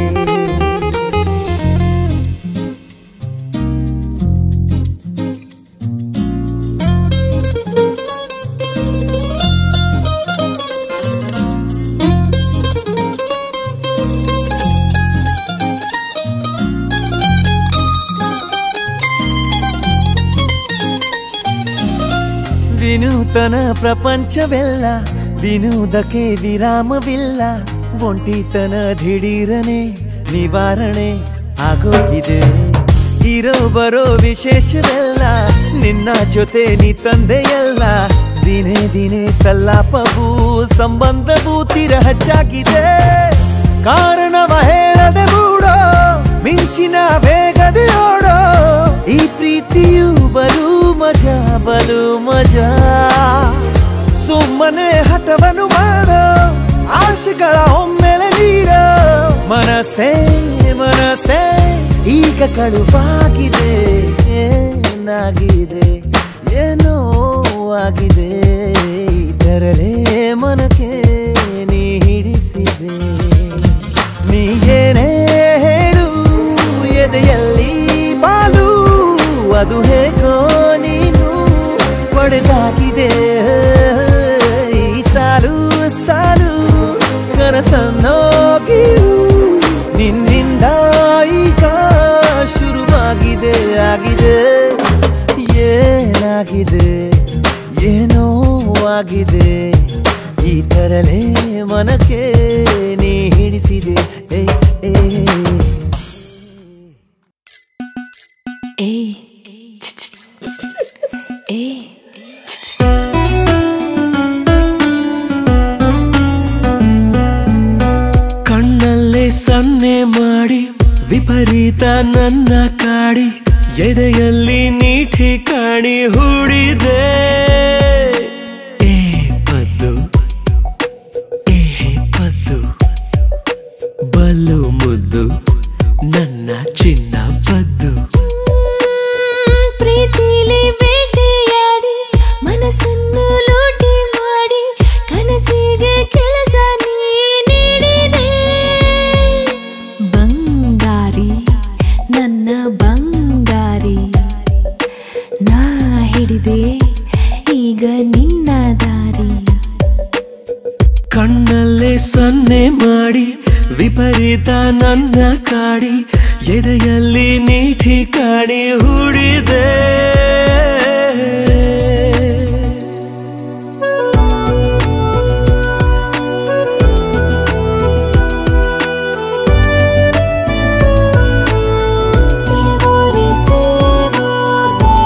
ವಿನೂತನ ಪ್ರಪಂಚವೆಲ್ಲ ವಿನೋದಕ್ಕೆ ವಿರಾಮವಿಲ್ಲ ಒಂಟಿತನ ದಿಢೀರನೆ ನಿವಾರಣೆ ಆಗೋಗಿದೆ ಇರೋ ಬರೋ ವಿಶೇಷವೆಲ್ಲ ನಿನ್ನ ಜೊತೆ ನೀ ತಂದೆಯಲ್ಲ ದಿನೇ ದಿನೇ ಸಲ್ಲಾಪವು ಸಂಬಂಧವು ತೀರ ಹೆಚ್ಚಾಗಿದೆ ಕಾರಣವ ಹೇಳದೆ ಮೂಡೋ ಮಿಂಚಿನ ವೇಗದೆ ಓಡೋ ಈ ಪ್ರೀತಿಯು ಬಲು ಮಜಾ ಬಲು ಮಜಾ ಸುಮ್ಮನೆ ಹಠವನ್ನು ಮಾಡೋ ಆಶೆಗಳ ಒಮ್ಮೆಲೆ ನೀಡೋ ಮನಸ್ಸೇ ಮನಸ್ಸೇ ಈಗ ಕಳುವಾಗಿದೆ ಏನಾಗಿದೆ ಏನೋ ಆಗಿದೆ ಇದರಲೇ ಮನಕ್ಕೆ ನೀ ಹಿಡಿಸಿದೆ ನೀ ಏನೇ ಹೇಳು ಎದೆಯಲ್ಲಿ ಬಾಲು ಅದು ಹೇಗೋ ನೀನು ಪಡೆದಾಗಿದೆ ಈ ಸಾಲು ಸಾಲು ಕನಸನ್ನೋ ಗೀಳು ನಿನ್ನಿಂದ ಈಗ ಶುರುವಾಗಿದೆ ಆಗಿದೆ ಏನಾಗಿದೆ ಏನೋ ಆಗಿದೆ ಈ ತರಲೇ ಮನಕ್ಕೆ ನೀ ಹಿಡಿಸಿದೆ ಏ ಏ ಏ ಏ ಕಣ್ಣಲ್ಲೇ ಸನ್ನೆ ಮಾಡಿ ವಿಪರೀತ ನನ್ನ ಕಾಡಿ ಎದೆಯಲ್ಲಿ ನೀಠಿ ಕಾಣಿ ಹೂಡಿದೆ ಏ ಪದ್ದು ಏ ಪದ್ದು ಬಲು ಮುದ್ದು ನನ್ನ ಚಿನ್ನ ಪದ್ದು ಪ್ರೀತಿಲಿ ಬೇಟೆಯಾಡಿ ಮನಸ್ಸನ್ನು ಲೂಟಿ ಮಾಡಿ ಕನಸಿಗೆ ಕೆಲಸ ನೀ ನೀಡಿದೆ ಬಂಗಾರಿ ನನ್ನ ಬಂಗಾರಿ ನಾ ಹಿಡಿದೆ ಈಗ ನಿನ್ನ ದಾರಿ ಕಣ್ಣಲ್ಲೇ ಸನ್ನೆ ಮಾಡಿ ವಿಪರೀತ ನನ್ನ ಕಾಡಿ ಎದೆಯಲ್ಲಿ ನೀಠಿ ಕಾಣಿ ಹೂಡಿದೆ ಸೇವೋರೆ ಸೇವೋ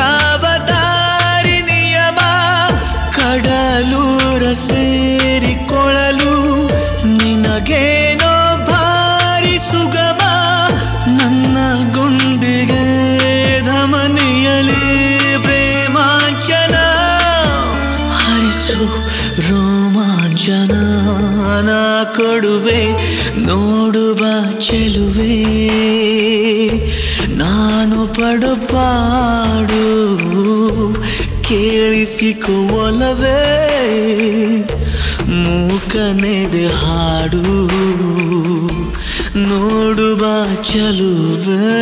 ನಾ ಕೊಡುವೆ ನೋಡುವ ಚೆಲುವೆ ನಾನು ಪಡುಪಾಡು ಕೇಳಿಸಿಕೊಳ್ಳವೇ ಮೂಕನೆದೆ ಹಾಡು ನೋಡುವ ಚಲುವೆ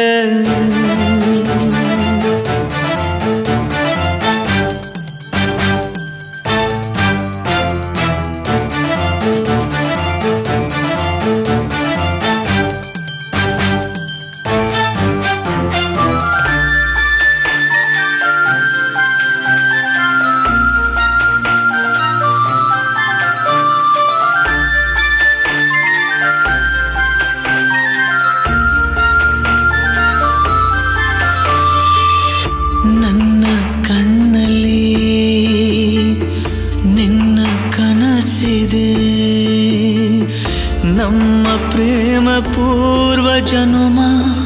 ನನ್ನ ಕಣ್ಣಲ್ಲಿ ನಿನ್ನ ಕನಸಿದೆ ನಮ್ಮ ಪ್ರೇಮ ಪೂರ್ವ ಜನುಮ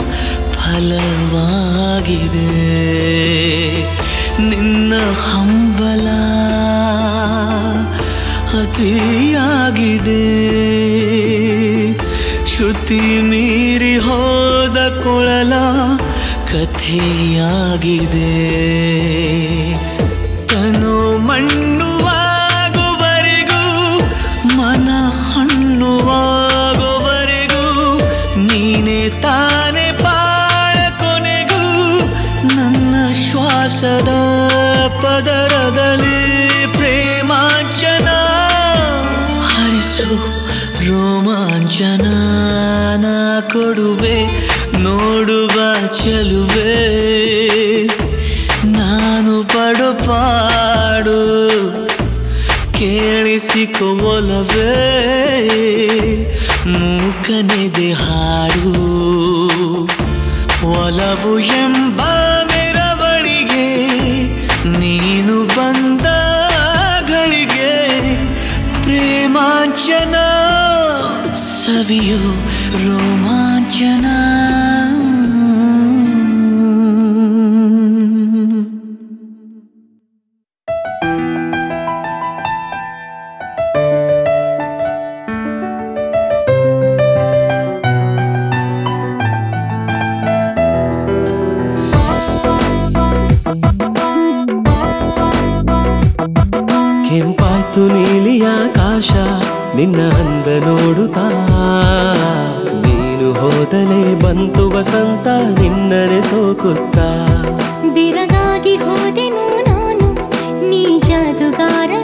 ಫಲವಾಗಿದೆ ನಿನ್ನ ಹಂಬಲ ಅತಿಯಾಗಿದೆ ಶ್ರುತಿ ಮೀರಿ ಹೋದ ಕೊಳಲ ಕಥೆಯಾಗಿದೆ ತನು ಮಣ್ಣುವಾಗುವರೆಗೂ ಮನ ಹಣ್ಣುವಾಗುವರೆಗೂ ನೀನೆ ತಾನೆ ಬಾಳ ಕೊನೆಗೂ ನನ್ನ ಶ್ವಾಸದ ಪದರದಲ್ಲಿ ಪ್ರೇಮಾಂಚನ ಹರಿಸು ರೋಮಾಂಚನ ನಾ ಕೊಡುವೆ ನೋಡುವ ಚೆಲುವೆ ನಾನು ಪಡುಪಾಡು ಕೇಳಿಸಿಕೊಳ್ಳವೇ ಮೂಕನೆದೆ ಹಾಡು ಒಲವು ಎಂಬ ಮೆರವಣಿಗೆ ನೀನು ಬಂದ ಗಳಿಗೆ ಪ್ರೇಮಾಂಚನ ಸವಿಯು ರೋಮಾಂಚನ ಕೆಂಪಾಯ್ತು ನೀಲಿ ಆಕಾಶ ನಿನ್ನ ಅಂದ ನೋಡುತ್ತಾ ನೀನು ಹೋದಲೇ ಬಂತು ವಸಂತ ನಿನ್ನನೆ ಸೋಕುತ್ತಾ ಬಿರಗಾಗಿ ಹೋದೆನು ನಾನು ನೀ ಜಾದುಗಾರನ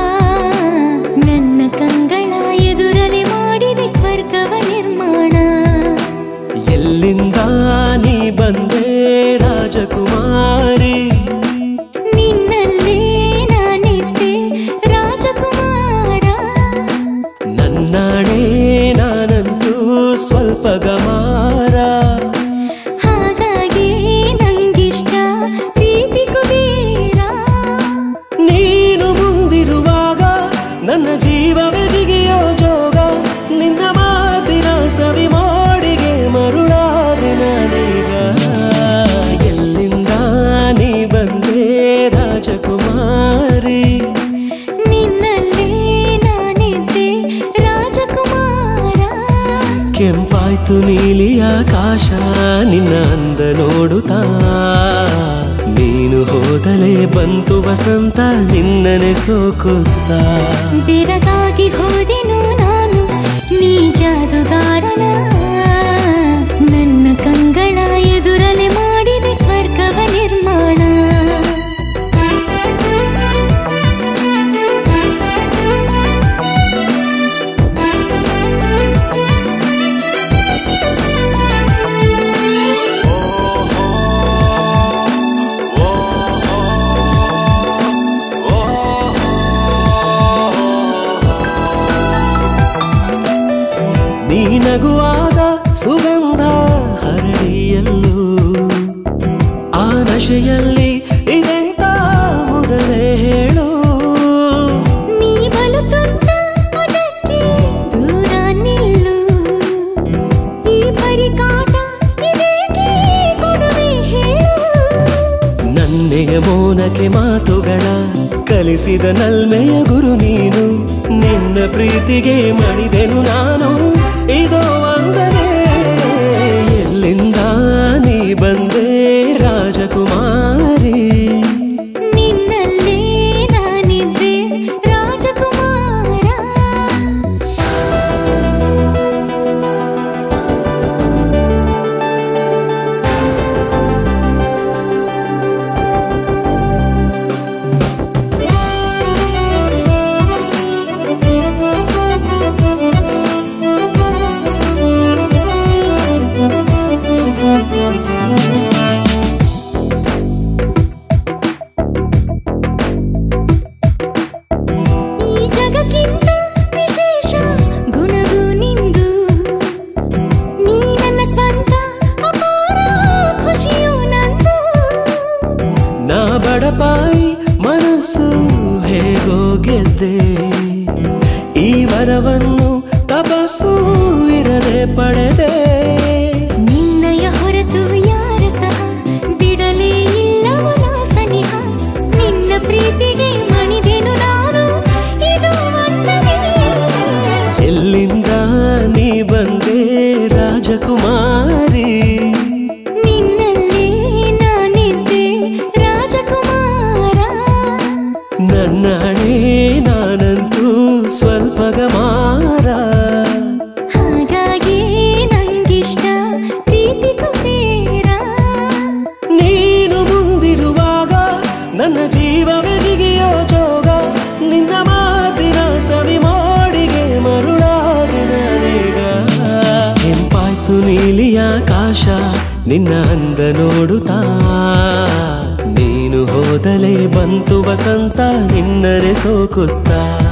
ನನ್ನ ಕಂಗಳ ಎದುರಲೆ ಮಾಡಿದೆ ಸ್ವರ್ಗವ ನಿರ್ಮಾಣ ಎಲ್ಲಿಂದ ನೀ ಬಂದೆ ರಾಜಕುಮಾರಿ ನಿನ್ನಲ್ಲೇ ನಾನಿದ್ದೆ ರಾಜಕುಮಾರ ನನ್ನಾಣೆ ನಾನಂತೂ ಸ್ವಲ್ಪ ಗಮಾರ ಹಾಗಾಗಿ ನಂಗಿಷ್ಟ ಪ್ರೀತಿ ಕುಬೇರ ನೀನು ಮುಂದಿರುವಾಗ ನನ್ನ ಜೀವವೇ ಜಿಗಿಯೋ ಜೋಗ ನಿನ್ನ ಮಾತಿನ ಸವಿ ಮೋಡಿಗೆ ಮರುಳಾದೆ ನಾನೀಗ ಎಲ್ಲಿಂದ ನೀ ಬಂದೆ ರಾಜಕುಮಾರಿ ನಿನ್ನಲ್ಲೇ ನಾನಿದ್ದೆ ರಾಜಕುಮಾರ ಕೆಂಪಾಯ್ತು ನೀಲಿ ಆಕಾಶ ನಿನ್ನ ಅಂದ ನೋಡುತ್ತಾ ನೀನು ಹೋದಲೇ ಬಂತು ವಸಂತ ನಿನ್ನನೆ ಸೋಕುತ್ತಾ ಬೆರಗಾಗಿ ಹೋದೆನು ನಾನು ನೀ ಜಾದುಗಾರನ ನನ್ನ ಕಂಗಳ ಎದುರಲೆ ಮಾಡಿದೆ ಸ್ವರ್ಗವ ನಿರ್ಮಾಣ ನೀ ನಗುವಾಗ ಸುಗಂಧ ಹರಡಿಯಲ್ಲೂ ಆ ನಶೆಯಲ್ಲಿ ಇದೆಂತ ಮೊದಲೇ ಹೇಳು ನೀ ಬಲು ತುಂಟ ಅದಕ್ಕೆ ದೂರ ನಿಲ್ಲು ಈ ಪರಿಕಾಟ ಇದೇಕೆ ಕೊಡುವೆ ಹೇಳು ನನ್ನೆಯ ಮೌನಕ್ಕೆ ಮಾತುಗಳ ಕಲಿಸಿದ ನಲ್ಮೆಯ ಗುರು ನೀನು ನಿನ್ನ ಪ್ರೀತಿಗೆ ಮಣಿದೆನು ನಾನು ಇದೋ ವಂದನೆ ಎಲ್ಲಿಂದ ನೀ ಬಂದೆ ರಾಜಕುಮಾರಿ ನಿನ್ನಲ್ಲೇ ನಾನಿದ್ದೆ ರಾಜಕುಮಾರ ಈ ಜಗಕ್ಕಿಂತ ವಿಶೇಷ ಗುಣವು ನಿಂದು ನೀ ನನ್ನ ಸ್ವಂತ ಅಪಾರ ಖುಷಿಯು ನಂದು ನಾ ಬಡಪಾಯಿ ಮನಸ್ಸು ಹೇಗೋ ಗೆದ್ದೆ ಈ ವರವನ್ನು ತಪಸ್ಸು ಇರದೆ ಪಡೆದೆ ನಿನ್ನಯ ಹೊರತು ಯಾರ ಸಹ ಬಿಡಲೇ ಇಲ್ಲವನ ಸನಿಹ ನಿನ್ನ ಪ್ರೀತಿಗೆ ಮಣಿದೆನು ನಾನು ಇದು ವಂದನೆ ಎಲ್ಲಿಂದ ನೀ ಬಂದೆ ರಾಜಕುಮಾರಿ ನಿನ್ನಲ್ಲೇ ನಾನಿದ್ದೆ ರಾಜಕುಮಾರ ನನ್ನ ಹಣೆ ನಾನಂತೂ ಸ್ವಲ್ಪ ಗಮಾರ ಹಾಗಾಗಿ ನಂಗಿಷ್ಟ ಪ್ರೀತಿ ಕುಬೇರ ನೀನು ಮುಂದಿರುವಾಗ ನನ್ನ ಜೀವವೇ ಜಿಗಿಯೋ ಜೋಗ ನಿನ್ನ ಮಾತಿನ ಸವಿ ಮೋಡಿಗೆ ಮರುಳಾದೆ ನಾನೀಗ ಕೆಂಪಾಯ್ತು ನೀಲಿಯಾಕಾಶ ನಿನ್ನ ಅಂದ ನೋಡುತ್ತಾ ನೀನು ಹೋದಲೇ ಬಂತು ವಸಂತ ನಿನ್ನರೆ ಸೋಕುತ್ತಾ